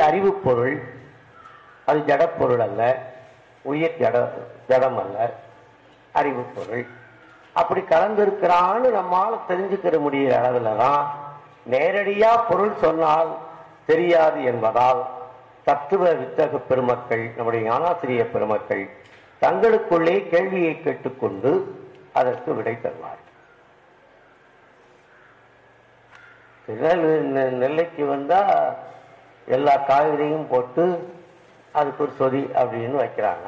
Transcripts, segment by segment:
அறிவு பொருள் அது ஜடப்பொருள் அல்ல உயிர் ஜட ஜடம் அல்ல அறிவு பொருள் அப்படி கலந்திருக்கிறான்னு நம்மால தெரிஞ்சுக்கிற முடிகிற அளவுல தான் நேரடியா பொருள் சொன்னால் தெரியாது என்பதால் தத்துவ வித்தக பெருமக்கள் நம்முடைய ஞானாசிரிய பெருமக்கள் தங்களுக்குள்ளே கேள்வியை கேட்டுக்கொண்டு அதற்கு விடை தருவார் திருநெல்வேலி நெ- நெல்லைக்கு வந்தா எல்லா காய்கறியும் போட்டு அதுக்கு ஒரு சொதி அப்படின்னு வைக்கிறாங்க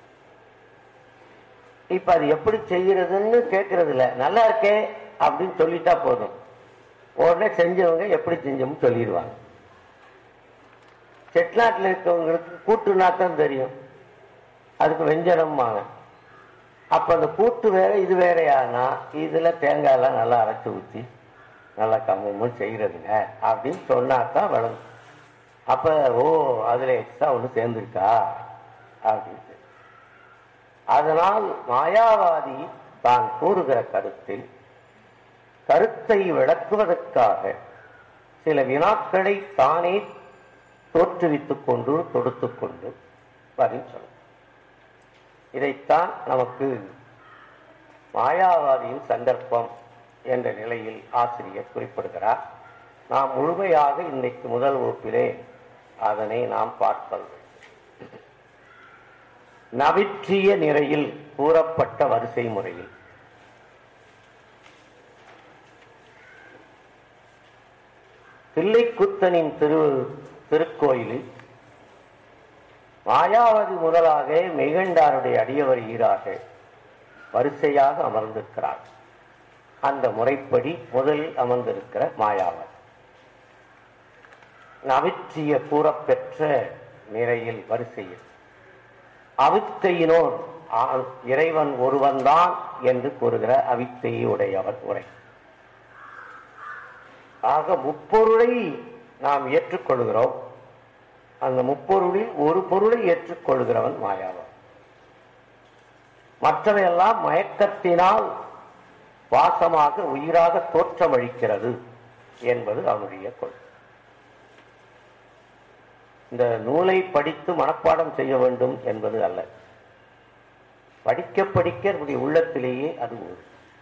இப்ப அது எப்படி செய்யறதுன்னு கேட்கறது இல்ல நல்லா இருக்கே அப்படின்னு சொல்லிட்டா போதும் உடனே செஞ்சவங்க எப்படி செஞ்சோம்னு சொல்லிடுவாங்க செட்நாட்டில் இருக்கவங்களுக்கு கூட்டுனா தான் தெரியும் அதுக்கு வெஞ்சனம்பாங்க அப்ப அந்த கூட்டு வேற இது வேறையானா இதுல தேங்காய் எல்லாம் நல்லா அரைச்சு ஊத்தி நல்லா கம்மமும் செய்யறதுங்க அப்படின்னு சொன்னா தான் விளங்கும் அப்ப ஓ அதுல எக்ஸ்ட்ரா ஒண்ணு சேர்ந்துருக்கா அப்படின்னு அதனால் மாயாவாதி தான் கூறுகிற கருத்தில் கருத்தை விளக்குவதற்காக சில வினாக்களை தானே தோற்றுவித்துக் கொண்டு தொடுத்துக் கொண்டு பதில் சொல்லும் இதைத்தான் நமக்கு மாயாவாதியின் சந்தர்ப்பம் என்ற நிலையில் ஆசிரியர் குறிப்பிடுகிறார் நாம் முழுமையாக இன்றைக்கு முதல் வகுப்பிலே அதனை நாம் பார்ப்பது நவிற்றிய நிறையில் கூறப்பட்ட வரிசை முறையில் தில்லைக்குத்தனின் திரு திருக்கோயிலில் மாயாவதி முதலாக மெய்கண்டாருடைய அடியவர் ஈராக வரிசையாக அமர்ந்திருக்கிறார் அந்த முறைப்படி முதலில் அமர்ந்திருக்கிற மாயாவதி நவிற்றிய கூறப்பெற்ற நிறையில் வரிசையில் அவித்தையினோர் ஆ- இறைவன் ஒருவன்தான் என்று கூறுகிற அவித்தையை உடையவர் உரை ஆக முப்பொருளை நாம் ஏற்றுக்கொள்கிறோம் அந்த முப்பொருளில் ஒரு பொருளை ஏற்றுக்கொள்கிறவன் மாயாவன் மற்றவையெல்லாம் மயக்கத்தினால் வாசமாக உயிராக தோற்றமளிக்கிறது என்பது அவனுடைய கொள்கை இந்த நூலை படித்து மனப்பாடம் செய்ய வேண்டும் என்பது அல்ல படிக்க படிக்க நம்முடைய உள்ளத்திலேயே அது ஊறும்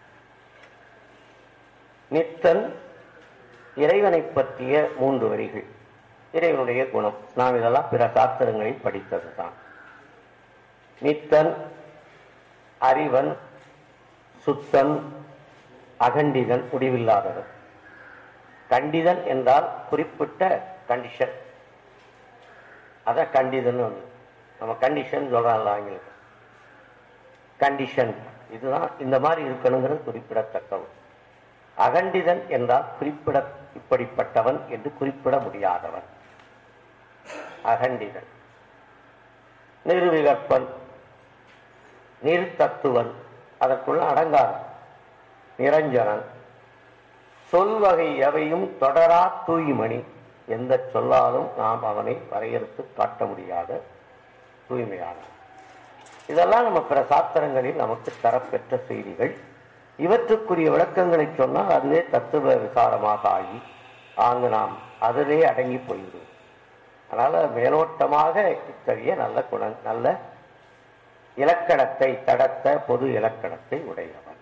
நித்தன் இறைவனை பற்றிய மூன்று வரிகள் இறைவனுடைய குணம் நாம் இதெல்லாம் பிற சாஸ்திரங்களில் படித்ததுதான் நித்தன் அறிவன் சுத்தன் அகண்டிதன் முடிவில்லாதவன் கண்டிதன் என்றால் குறிப்பிட்ட கண்டிஷன் அதான் கண்டிதன் ஒன்று நம்ம கண்டிஷன் சொல்றாங்கல்ல ஆங்கிலத்தில் கண்டிஷன் இதுதான் இந்த மாதிரி இருக்கணுங்கிறது குறிப்பிடத்தக்கவன் அகண்டிதன் என்றால் குறிப்பிட இப்படிப்பட்டவன் என்று குறிப்பிட முடியாதவன் அகண்டிதன் நிர்விகற்பன் நிர்தத்துவன் அதற்குள்ள அடங்காதன் நிரஞ்சனன் சொல்வகை எவையும் தொடரா தூய்மணி எந்த சொல்லாலும் நாம் அவனை வரையறுத்து காட்ட முடியாத தூய்மையானவன் இதெல்லாம் நம்ம பிற சாஸ்திரங்களில் நமக்கு தரப்பெற்ற செய்திகள் இவற்றுக்குரிய விளக்கங்களை சொன்னால் அதுவே தத்துவ விசாரமாக ஆகி அங்கு நாம் அதிலே அடங்கி போய்விடும் அதனால மேலோட்டமாக இத்தகைய நல்ல குணம் நல்ல இலக்கணத்தை தடத்த பொது இலக்கணத்தை உடையவன்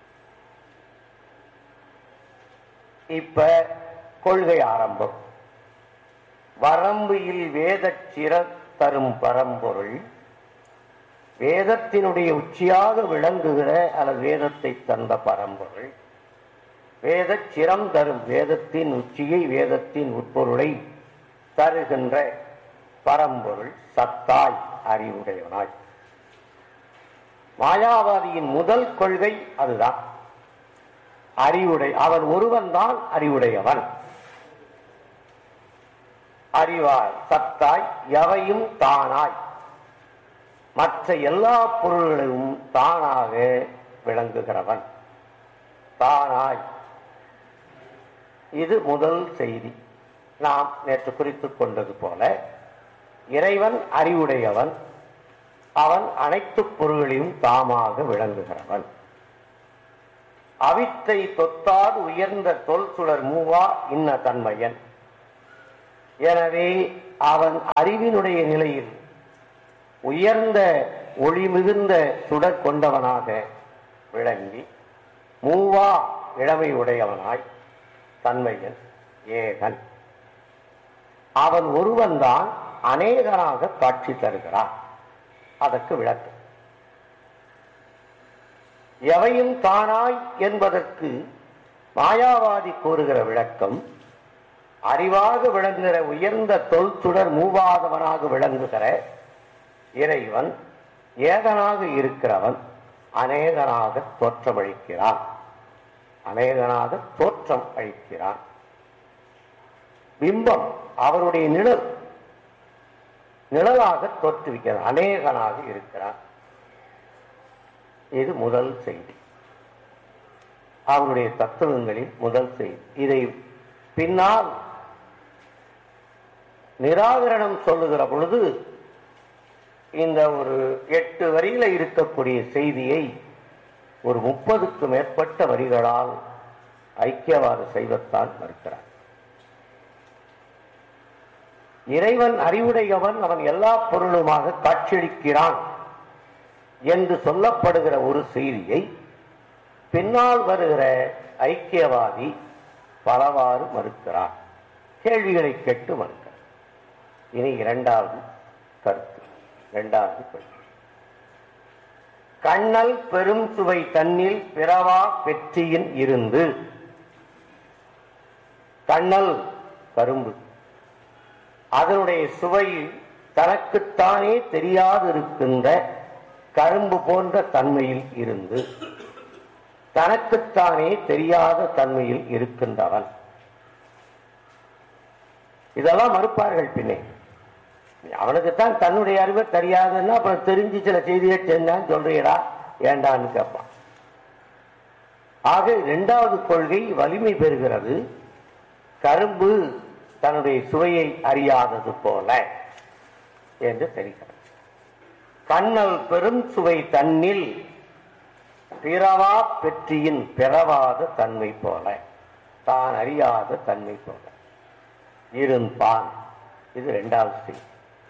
இப்ப கொள்கை ஆரம்பம் வரம்பில் வேதச் சிற தரும் பரம்பொருள் வேதத்தினுடைய உச்சியாக விளங்குகிற அல்லது வேதத்தை தந்த பரம்பொருள் வேதச் சிரம் தரும் வேதத்தின் உச்சியை வேதத்தின் உட்பொருளை தருகின்ற பரம்பொருள் சத்தாய் அறிவுடையவனாய் மாயாவாதியின் முதல் கொள்கை அதுதான் அறிவுடை அவன் ஒருவன் தான் அறிவுடையவன் அறிவாய் சத்தாய் எவையும் தானாய் மற்ற எல்லா பொருள்களையும் தானாக விளங்குகிறவன் தானாய் இது முதல் செய்தி நாம் நேற்று குறித்துக் கொண்டது போல இறைவன் அறிவுடையவன் அவன் அனைத்து பொருள்களையும் தாமாக விளங்குகிறவன் அவித்தை தொத்தாது உயர்ந்த தொல் சுடர் மூவா இன்ன தன்மையன் எனவே அவன் அறிவினுடைய நிலையில் உயர்ந்த ஒளி மிகுந்த சுடர் கொண்டவனாக விளங்கி மூவா இளமை உடையவனாய் தன்மையன் ஏகன் அவன் ஒருவன்தான் அநேகனாக காட்சி தருகிறான் அதற்கு விளக்கம் எவையும் தானாய் என்பதற்கு மாயாவாதி கூறுகிற விளக்கம் அறிவாக விளங்குகிற உயர்ந்த தொல்சுடர் மூவாதவனாக விளங்குகிற இறைவன் ஏகனாக இருக்கிறவன் அநேகனாக தோற்றமளிக்கிறான் அநேகனாக தோற்றம் அளிக்கிறான் பிம்பம் அவருடைய நிழல் நிழலாக தோற்றுவிக்கிறான் அநேகனாக இருக்கிறான் இது முதல் செய்தி அவருடைய தத்துவங்களில் முதல் செய்தி இதை பின்னால் நிராகரணம் சொல்லுகிற பொழுது இந்த ஒரு எட்டு வரியில இருக்கக்கூடிய செய்தியை ஒரு முப்பதுக்கு மேற்பட்ட வரிகளால் ஐக்கியவாத செய்வத்தான் மறுக்கிறார் இறைவன் அறிவுடையவன் அவன் எல்லா பொருளுமாக காட்சியளிக்கிறான் என்று சொல்லப்படுகிற ஒரு செய்தியை பின்னால் வருகிற ஐக்கியவாதி பலவாறு மறுக்கிறார் கேள்விகளை கேட்டு மறுக்கிறார் இனி இரண்டாவது கருத்து இரண்டாவது கொள்கை கண்ணல் பெரும் சுவை தன்னில் பிறவா வெற்றியின் இருந்து கண்ணல் கரும்பு அதனுடைய சுவை தனக்குத்தானே தெரியாதிருக்கின்ற கரும்பு போன்ற தன்மையில் இருந்து தனக்குத்தானே தெரியாத தன்மையில் இருக்கின்றவன் இதெல்லாம் மறுப்பார்கள் பின்னே அவனுக்குத்தான் தன்னுடைய அறிவை தெரியாதுன்னா அப்புறம் தெரிஞ்சு சில செய்தியை செஞ்சான்னு சொல்றீடா ஏண்டான்னு கேட்பான் ஆக இரண்டாவது கொள்கை வலிமை பெறுகிறது கரும்பு தன்னுடைய சுவையை அறியாதது போல என்று தெரிகிறது கண்ணல் பெரும் சுவை தன்னில் பிறவா பெற்றியின் பிறவாத தன்மை போல தான் அறியாத தன்மை போல இருப்பான் இது இரண்டாவது செய்தி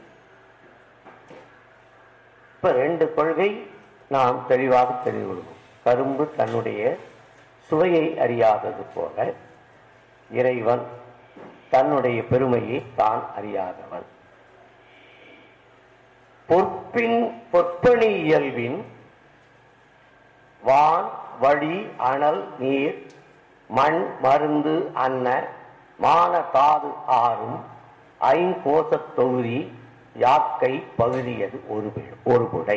இப்ப ரெண்டு கொள்கை நாம் தெளிவாக தெரிந்து கொள்வோம் கரும்பு தன்னுடைய சுவையை அறியாதது போல இறைவன் தன்னுடைய பெருமையை தான் அறியாதவன் பொற்பின் பொற்பணி இயல்பின் வான் வழி அனல் நீர் மண் மருந்து அன்ன மான தாது ஆறும் ஐங்கோசத் தொகுதி யாக்கை பகுதியது ஒரு வி- ஒரு புடை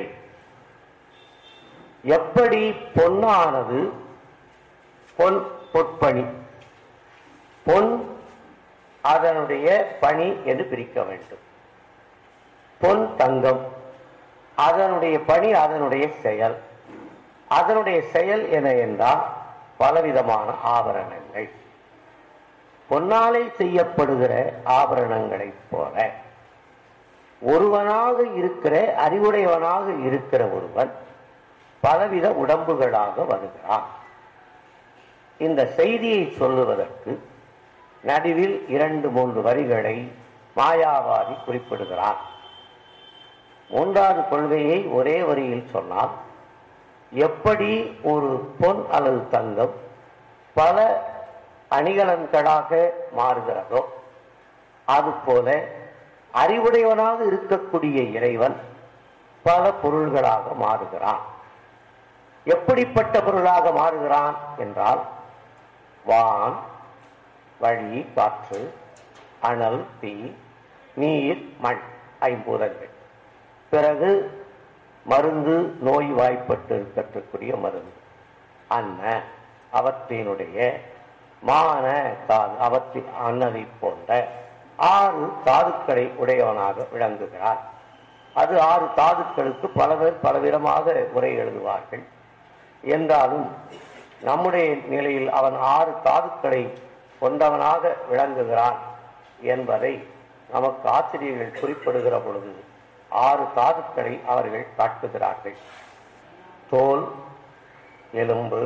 எப்படி பொன்னானது பொன் பொற்பணி பொன் அதனுடைய பணி என்று பிரிக்க வேண்டும் பொன் தங்கம் அதனுடைய பணி அதனுடைய செயல் அதனுடைய செயல் என என்றால் பலவிதமான ஆபரணங்கள் பொன்னாலே செய்யப்படுகிற ஆபரணங்களைப் போல ஒருவனாக இருக்கிற அறிவுடையவனாக இருக்கிற ஒருவன் பலவித உடம்புகளாக வருகிறான் இந்த செய்தியை சொல்லுவதற்கு நடுவில் இரண்டு மூன்று வரிகளை மாயாவாதி குறிப்பிடுகிறான் மூன்றாவது கொள்கையை ஒரே வரியில் சொன்னால் எப்படி ஒரு பொன் அல்லது தங்கம் பல அணிகலன்களாக மாறுகிறதோ அதுபோல அறிவுடையவனாக இருக்கக்கூடிய இறைவன் பல பொருள்களாக மாறுகிறான் எப்படிப்பட்ட பொருளாக மாறுகிறான் என்றால் வான் வழி காற்று அனல் தீ நீர் மண் ஐம்பூதங்கள் பிறகு மருந்து நோய் வாய்ப்பட்டு இருக்கக்கூடிய மருந்து அன்ன அவற்றினுடைய மான தாது அவற்றின் அன்னதை போன்ற ஆறு தாதுக்களை உடையவனாக விளங்குகிறார் அது ஆறு தாதுக்களுக்கு பலவர் பலவிதமாக உரை எழுதுவார்கள் என்றாலும் நம்முடைய நிலையில் அவன் ஆறு தாதுக்களை கொண்டவனாக விளங்குகிறான் என்பதை நமக்கு ஆசிரியர்கள் குறிப்பிடுகிற பொழுது ஆறு தாதுக்களை அவர்கள் காட்டுகிறார்கள் தோல் எலும்பு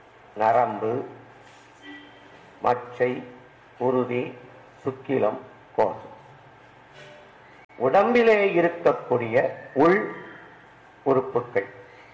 நரம்பு மச்சை உருதி சுக்கிலம் கோஷம் உடம்பிலே இருக்கக்கூடிய உள் உறுப்புகள்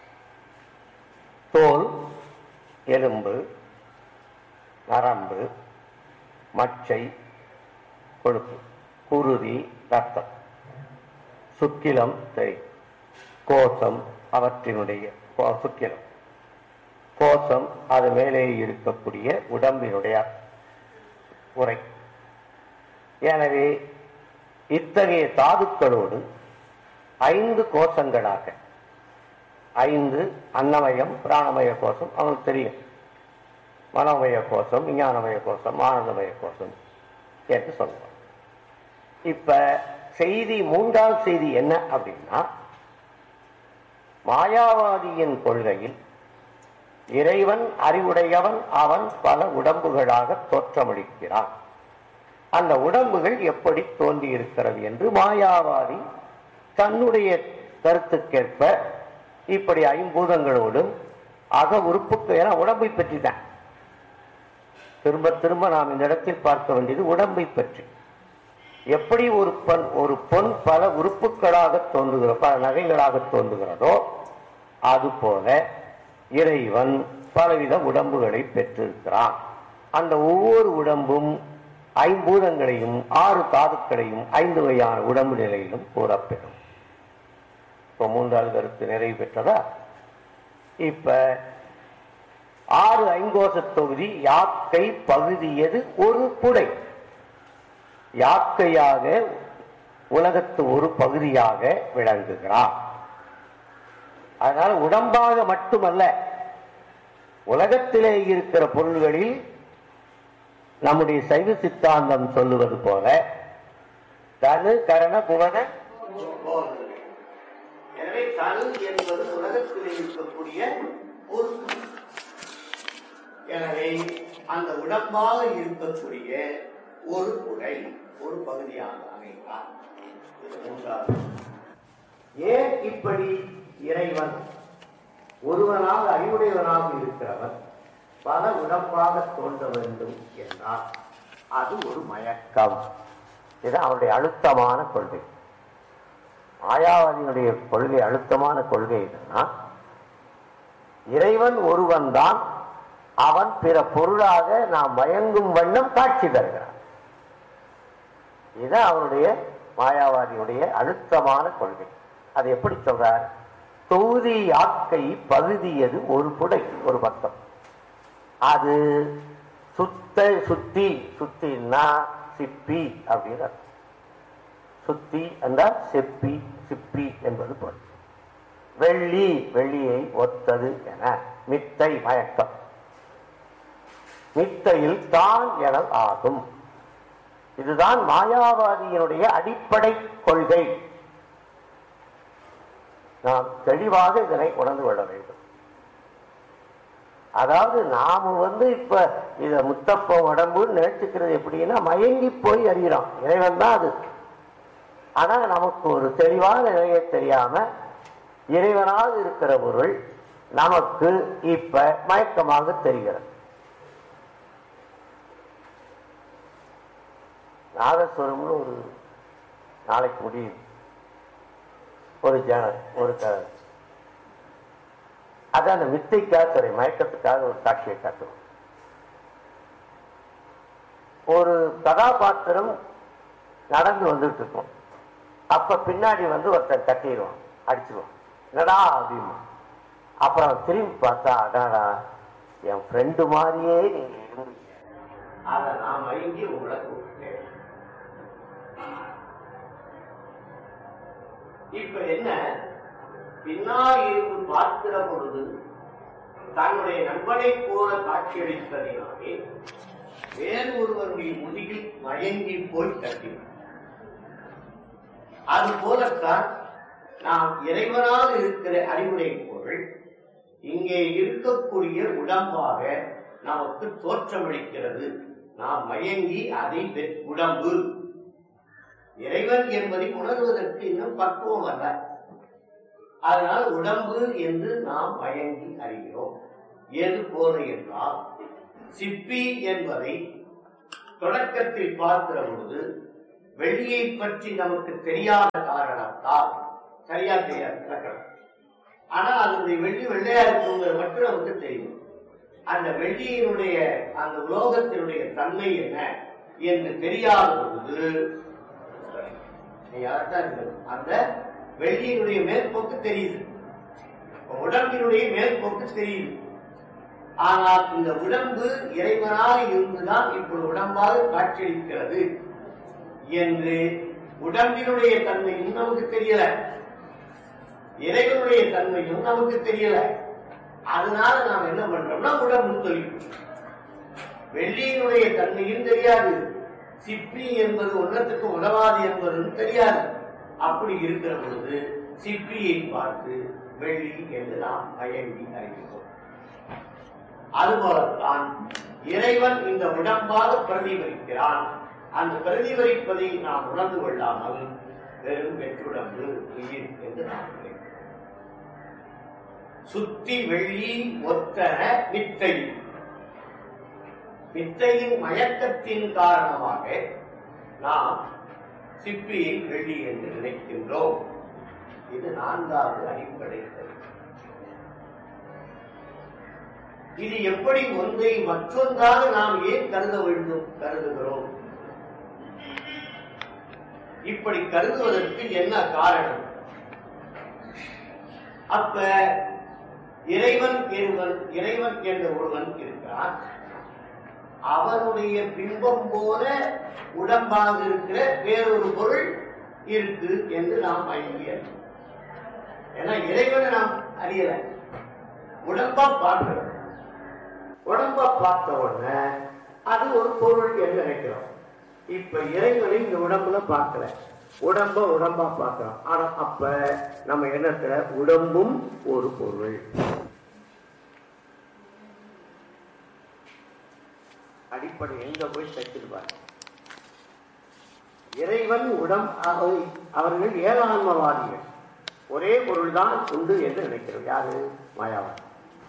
தோல் எலும்பு நரம்பு மச்சை கொழுப்பு குருதி ரத்தம் சுக்கிலம் தெரியும் கோசம் அவற்றினுடைய கோ- சுக்கிலம் கோசம் அது மேலே இருக்கக்கூடிய உடம்பினுடைய உரை எனவே இத்தகைய தாதுக்களோடு ஐந்து கோஷங்களாக ஐந்து அன்னமயம் பிராணமய கோஷம் அவனுக்கு தெரியும் மனோமய கோஷம் விஞ்ஞானமய கோஷம் ஆனந்தமய கோஷம் என்று சொல்லுவார் இப்ப செய்தி மூன்றாவது செய்தி என்ன அப்படின்னா மாயாவாதியின் கொள்கையில் இறைவன் அறிவுடையவன் அவன் பல உடம்புகளாக தோற்றமளிக்கிறான் அந்த உடம்புகள் எப்படி தோன்றி இருக்கிறது என்று மாயாவாதி தன்னுடைய கருத்துக்கேற்ப இப்படி ஐம்பூதங்களோடும் அக உறுப்புக்கு என உடம்பை பற்றி தான் திரும்ப திரும்ப நாம் இந்த இடத்தில் பார்க்க வேண்டியது உடம்பை பற்றி எப்படி ஒரு பொன் ஒரு பொன் பல உறுப்புகளாக தோன்றுகிற பல நகைகளாக தோன்றுகிறதோ அதுபோல இறைவன் பலவித உடம்புகளை பெற்றிருக்கிறான் அந்த ஒவ்வொரு உடம்பும் ஐம்பூதங்களையும் ஆறு தாதுக்களையும் ஐந்து வகையான உடம்பு நிலையிலும் கூறப்பெறும் இப்ப மூன்றாவது கருத்து நிறைவு பெற்றதா இப்ப ஆறு ஐங்கோச தொகுதி யாக்கை பகுதியது ஒரு புடை யாக்கையாக உலகத்து ஒரு பகுதியாக விளங்குகிறார் அதனால உடம்பாக மட்டுமல்ல உலகத்திலே இருக்கிற பொருள்களில் நம்முடைய சைவ சித்தாந்தம் சொல்லுவது போல தனு கரண புவன எனவே தனு என்பது உலகத்தில் இருக்கக்கூடிய ஒரு எனவே அந்த உடம்பாக இருக்கக்கூடிய ஒரு குடை ஒரு பகுதியாக அமைத்தார் இது மூன்றாவது ஏன் இப்படி இறைவன் ஒருவனாக அறிவுடையவனாக இருக்கிறவன் பல உடம்பாக தோன்ற வேண்டும் என்றால் அது ஒரு மயக்கம் இது அவருடைய அழுத்தமான கொள்கை மாயாவாதியினுடைய கொள்கை அழுத்தமான கொள்கை என்னன்னா இறைவன் ஒருவன் தான் அவன் பிற பொருளாக நாம் மயங்கும் வண்ணம் காட்சி தருகிறான் இது அவனுடைய மாயாவாதியுடைய அழுத்தமான கொள்கை அது எப்படி சொல்றார் தொகுதி யாக்கை பகுதியது ஒரு புடை ஒரு பக்கம் அது சுத்த சுத்தி சுத்தின்னா சிப்பி அப்படின்னு அர்த்தம். சுத்தி என்றால் செப்பி சிப்பி என்பது பொருள் வெள்ளி வெள்ளியை ஒத்தது என மித்தை மயக்கம் மித்தையில் தான் என ஆகும் இதுதான் மாயாவாதியினுடைய அடிப்படை கொள்கை நாம் தெளிவாக இதனை உணர்ந்து கொள்ள வேண்டும் அதாவது நாம வந்து இப்ப இத முத்தப்ப உடம்புன்னு நினைச்சுக்கிறது எப்படின்னா மயங்கி போய் அறிகிறோம் இறைவன் தான் அது ஆனா நமக்கு ஒரு தெளிவான நிலையை தெரியாம இறைவனாக இருக்கிற பொருள் நமக்கு இப்ப மயக்கமாக தெரிகிறது நாதஸ்வரம்னு ஒரு நாளைக்கு முடியுது ஒரு ஜன ஒரு க அது அந்த மித்தைக்காக தெரியும் மயக்கத்துக்காக ஒரு காட்சியை காட்டுவோம் ஒரு கதாபாத்திரம் நடந்து வந்துட்டு இருக்கும் அப்ப பின்னாடி வந்து ஒருத்தன் தட்டிடுவான் அடிச்சிருவான் என்னடா அப்படின்னு அப்புறம் திரும்பி பார்த்தா அடாடா என் ஃப்ரெண்டு மாதிரியே நீங்க இருந்தீங்க அதை நான் மயங்கி உங்களை கூப்பிட்டேன் இப்ப என்ன பின்னால் இருந்து பார்க்கிற பொழுது தன்னுடைய நண்பனை போல காட்சியளித்ததினாலே வேறு ஒருவருடைய முதுகில் மயங்கி போய் தட்டினார் அது போலத்தான் நாம் இறைவனாக இருக்கிற அறிவுரை பொருள் இங்கே இருக்கக்கூடிய உடம்பாக நமக்கு தோற்றமளிக்கிறது நாம் மயங்கி அதை பெற்- உடம்பு இறைவன் என்பதை உணர்வதற்கு இன்னும் பக்குவம் அல்ல அதனால் உடம்பு என்று நாம் மயங்கி அறிகிறோம் எது போல என்றால் சிப்பி என்பதை தொடக்கத்தில் பார்க்கிற பொழுது வெள்ளியை பற்றி நமக்கு தெரியாத காரணத்தால் சரியா தெரியாது இலக்கணம் ஆனா அதனுடைய வெள்ளி வெள்ளையா இருக்குங்கிறது மட்டும் நமக்கு தெரியும் அந்த வெள்ளியினுடைய அந்த உலோகத்தினுடைய தன்மை என்ன என்று தெரியாத பொழுது நீ யார்தான் இருக்குது அந்த வெள்ளியினுடைய மேற்போக்கு தெரியுது உடம்பினுடைய மேற்போக்கு தெரியுது ஆனால் இந்த உடம்பு இறைவனாக இருந்துதான் இப்பொழுது உடம்பாக காட்சியளிக்கிறது என்று உடம்பினுடைய தன்மையும் நமக்கு தெரியல இறைவனுடைய தன்மையும் நமக்கு தெரியல அதனால நாம் என்ன பண்றோம்னா உடம்பு சொல்லிவிட்டோம் வெள்ளியினுடைய தன்மையும் தெரியாது சிப்பி என்பது ஒன்றத்துக்கு உதவாது என்பதும் தெரியாது அப்படி இருக்கிற பொழுது சிப்பியை பார்த்து வெள்ளி என்று நாம் மயங்கி அறிகிறோம் அதுபோலத்தான் இறைவன் இந்த உடம்பாக பிரதிபலிக்கிறான் அந்த பிரதிபலிப்பதை நாம் உணர்ந்து கொள்ளாமல் வெறும் வெற்றுடம்பு உயிர் என்று நாம் நினைக்கிறோம் சுத்தி வெள்ளி ஒத்தன வித்தை வித்தையின் மயக்கத்தின் காரணமாக நாம் சிப்பியை வெள்ளி என்று நினைக்கின்றோம் இது நான்காவது அடிப்படை கருத்து. இது எப்படி ஒன்றை மற்றொன்றாக நாம் ஏன் கருத வேண்டும் கருதுகிறோம் இப்படி கருதுவதற்கு என்ன காரணம் அப்ப இறைவன் என்பவன் இறைவன் என்ற ஒருவன் இருக்கிறான் அவனுடைய பிம்பம் போல உடம்பாக இருக்கிற வேறொரு பொருள் இருக்கு என்று நாம் மயங்கி அறிவோம். ஏன்னா இறைவனை நாம் அறியல உடம்பா பார்க்கிறோம் உடம்பா பார்த்த உடனே அது ஒரு பொருள் என்று நினைக்கிறோம் இப்ப இறைவனை இந்த உடம்புல பார்க்கல உடம்ப உடம்பா பார்க்கிறோம் ஆனா அப்ப நம்ம எண்ணத்துல உடம்பும் ஒரு பொருள் அடிப்படை எங்க போய் தச்சிருப்பார் இறைவன் உடம் அவ- அவர்கள் ஏகான்மவாதிகள் ஒரே பொருள் தான் உண்டு என்று நினைக்கிறோம் யாரு மாயாவன்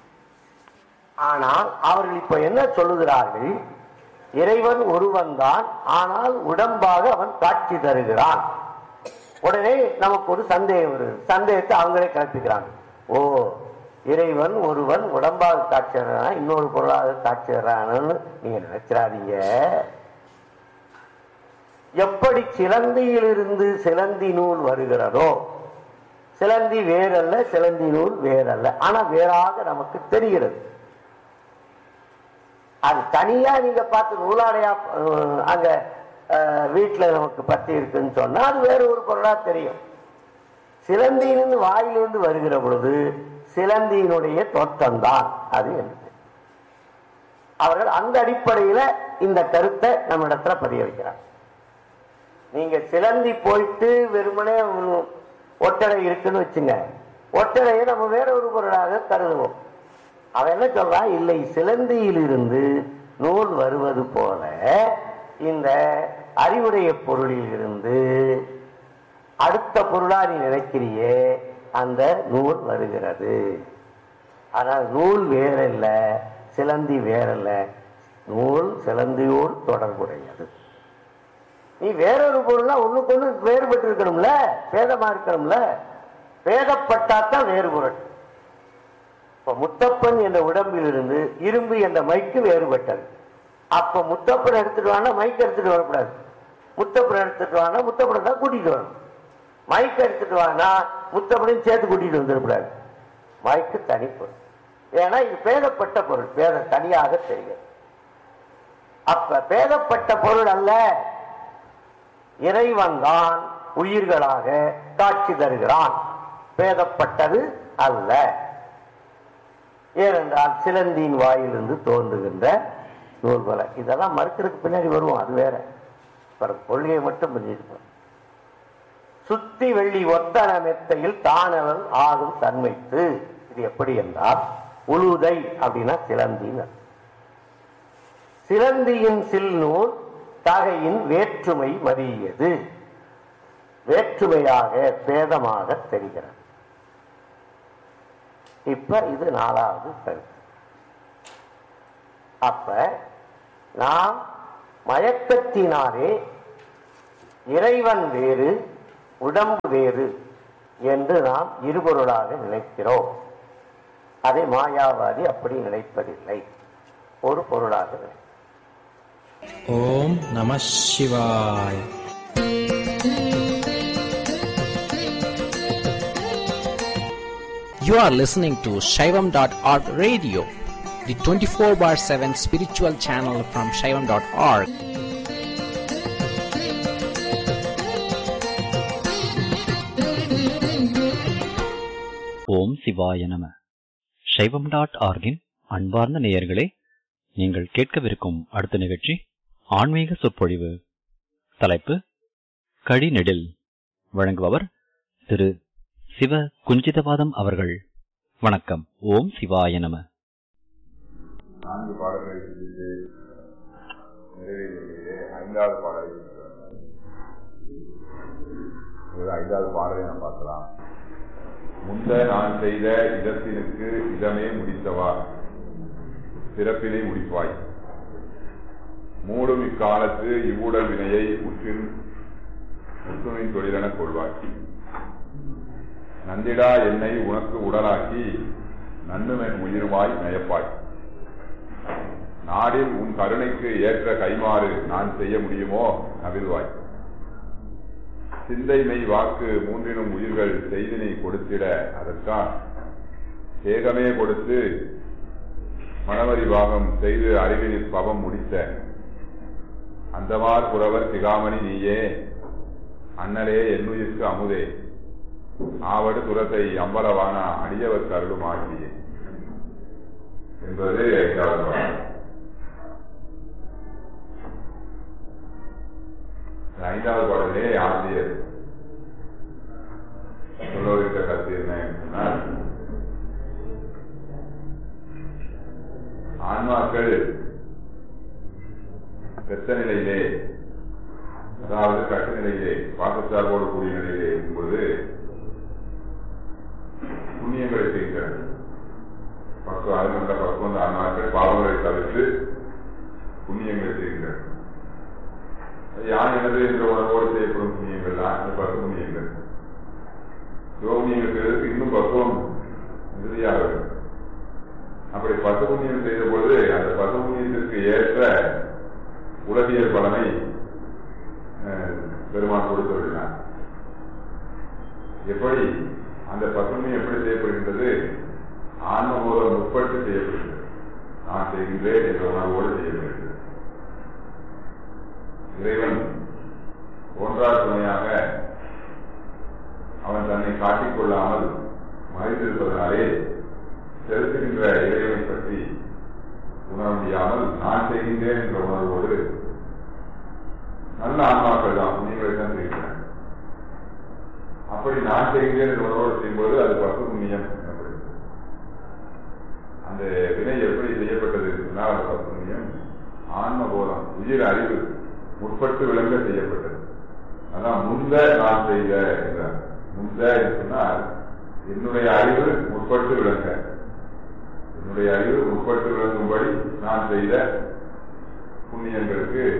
ஆனால் அவர்கள் இப்ப என்ன சொல்லுகிறார்கள் இறைவன் ஒருவன் தான் ஆனால் உடம்பாக அவன் காட்சி தருகிறான் உடனே நமக்கு ஒரு சந்தேகம் வருது சந்தேகத்தை அவங்களே கற்பிக்கிறாங்க ஓ இறைவன் ஒருவன் உடம்பாக காட்சி தர்றான் இன்னொரு பொருளாக காட்சி தர்றான்னு நீங்க நினைச்சிடாதீங்க எப்படி சிலந்தியிலிருந்து சிலந்தி நூல் வருகிறதோ சிலந்தி வேறல்ல சிலந்தி நூல் வேறல்ல ஆனா வேறாக நமக்கு தெரிகிறது அது தனியா நீங்க பார்த்து நூலாடையா அஹ், அங்க அஹ், வீட்டுல நமக்கு பத்தி இருக்குன்னு சொன்னா அது வேற ஒரு பொருளா தெரியும் சிலந்தியிலிருந்து வாயிலிருந்து வருகிற பொழுது சிலந்தியினுடைய தோற்றம்தான் அது என்று அவர்கள் அந்த அடிப்படையில இந்த கருத்தை நம்ம இடத்துல பதிய வைக்கிறார் நீங்க சிலந்தி போயிட்டு வெறுமனே ஒரு ஒட்டடை இருக்குன்னு வச்சுங்க ஒட்டடையை நம்ம வேற ஒரு பொருளாக கருதுவோம் அவன் என்ன சொல்றான் இல்லை சிலந்தியிலிருந்து நூல் வருவது போல இந்த அறிவுடைய பொருளில் இருந்து அடுத்த பொருளா நீ நினைக்கிறியே அந்த நூல் வருகிறது ஆனால் நூல் வேறல்ல சிலந்தி வேறல்ல நூல் சிலந்தியோடு தொடர்புடையது நீ வேறொரு பொருளா ஒண்ணுக்கு ஒண்ணு வேறுபட்டு இருக்கணும்ல பேதமா இருக்கணும்ல பேதப்பட்டாத்தான் வேறு பொருள் இப்ப முத்தப்பன் என்ற உடம்பில் இருந்து இரும்பு என்ற மைக்கு வேறுபட்டது அப்ப முத்தப்பன் எடுத்துட்டு வானா மைக் எடுத்துட்டு வரக்கூடாது முத்தப்பன் எடுத்துட்டு வானா முத்தப்பனை தான் கூட்டிட்டு வரணும் மைக் எடுத்துட்டு வானா முத்தப்பனையும் சேர்த்து கூட்டிட்டு வந்துடக்கூடாது மைக்கு தனிப்பொருள் ஏன்னா இது பேதப்பட்ட பொருள் பேத தனியாக தெரியும் அப்ப பேதப்பட்ட பொருள் அல்ல இறைவன் தான் உயிர்களாக காட்சி தருகிறான் பேதப்பட்டது அல்ல ஏனென்றால் சிலந்தியின் வாயிலிருந்து தோன்றுகின்ற நூல்வலை இதெல்லாம் மறுக்கிறதுக்கு பின்னாடி வருவோம் அது வேற பிறகு கொள்கையை மட்டும் புரிஞ்சிருக்கோம் சுத்தி வெள்ளி ஒத்தன மெத்தையில் தானவன் ஆகும் தன்மைத்து இது எப்படி என்றால் உழுதை அப்படின்னா சிலந்தின்னு அர்த்தம். சிலந்தியின் சில்நூல் தகையின் வேற்றுமை மறியது வேற்றுமையாக பேதமாக தெரிகிறது இப்ப இது நாலாவது கருத்து அப்ப நாம் மயக்கத்தினாலே இறைவன் வேறு உடம்பு வேறு என்று நாம் இருபொருளாக நினைக்கிறோம் அதை மாயாவாதி அப்படி நினைப்பதில்லை ஒரு பொருளாக நினை ஓம் நம சிவாய் You are listening to Shaivam.org radio, the 24 bar 7 spiritual channel from Shaivam.org. ஓம் சிவாய நம சைவம் டாட் ஆர்கின் அன்பார்ந்த நேயர்களே நீங்கள் கேட்கவிருக்கும் அடுத்த நிகழ்ச்சி ஆன்மீக சொற்பொழிவு தலைப்பு கடிநெடில் வழங்குபவர் திரு சிவ குஞ்சிதவாதம் அவர்கள் வணக்கம் ஓம் சிவாய நம நான்கு பாடல்களை சிந்தித்து நிறைவேறிய ஐந்தாவது பாடலை இது ஐந்தாவது பாடலை நாம் பார்க்கலாம் முந்த நான் செய்த இதத்தினுக்கு இதமே முடித்தவா பிறப்பினை முடிப்பாய் மூடும் இக்காலத்து இவ்வுடல் வினையை உற்றின் முற்றுமின் தொழிலெனக் கொள்வாய் நந்திடா என்னை உனக்கு உடலாக்கி நன்னுமென் உயிருமாய் நயப்பாய் நாடில் உன் கருணைக்கு ஏற்ற கைமாறு நான் செய்ய முடியுமோ நவில்வாய் சிந்தை மெய் வாக்கு மூன்றினும் உயிர்கள் செய்தினை கொடுத்திட அதற்கான் ஏகமே கொடுத்து மணவரி பாகம் செய்து அறிவினில் பவம் முடித்த அந்தமார் புறவர் திகாமணி நீயே அண்ணலே என்னுயிர்க்கு அமுதே ஆவடு துரத்தை அம்பலவான அடியவர் கருளும் ஆகியே என்பது ஐந்தாவது பாடல். இந்த ஐந்தாவது பாடலே ஆசிரியர் சொல்லுவதற்க கருத்து என்ன சொன்னால் ஆன்மாக்கள் பெத்த நிலையிலே அதாவது கட்டு நிலையிலே பாசச்சார்போடு கூடிய நிலையிலே இருக்கும்போது புண்ணியங்களை செய்கிறார் பக்குவம் அது நல்ல பக்குவம் ஆன்மாக்கள் பாவங்களை தவிர்த்து புண்ணியங்களை செய்கிறார் யான் எனது என்ற உணர்வோடு செய்யப்படும் புண்ணியங்கள் தான் இந்த பத்து புண்ணியங்கள் சிவபுண்ணியங்கள் செய்வதற்கு இன்னும் பக்குவம் மிகுதியாக வேண்டும் அப்படி பத்து புண்ணியம் செய்த பொழுது அந்த பத்து புண்ணியத்திற்கு ஏற்ற உலகியல் பலனை அஹ், பெருமான் கொடுத்து விடுகிறார் எப்படி அந்த பசுமை எப்படி செய்யப்படுகின்றது ஆன்மபோதம் உட்பட்டு செய்யப்படுகிறது நான் செய்கின்றேன் என்ற உணர்வோடு செய்யப்படுகிறது இறைவன் ஒன்றா துணையாக அவன் தன்னை காட்டிக் கொள்ளாமல் மறைந்திருப்பதனாலே செலுத்துகின்ற இறைவனை பற்றி உணர முடியாமல் நான் செய்கின்றேன் என்ற உணர்வோடு நல்ல ஆன்மாக்கள் தான் புண்ணியங்களை தான் செய்கிறேன் அப்படி நான் செய்கிறேன் என்ற உணர்வோடு செய்யும்போது அது பசு புண்ணியம் எனப்படுகிறது அந்த வினை எப்படி செய்யப்பட்டது சொன்னால் அந்த பசு புண்ணியம் ஆன்மபோதம் உயிர் அறிவு முற்பட்டு விளங்க செய்யப்பட்டது அதான் முந்த நான் செய்த என்றார் முந்த என்று சொன்னால் என்னுடைய அறிவு முற்பட்டு விளங்க என்னுடைய அறிவு முற்பட்டு விளங்கும்படி நான் செய்த புண்ணியங்களுக்கு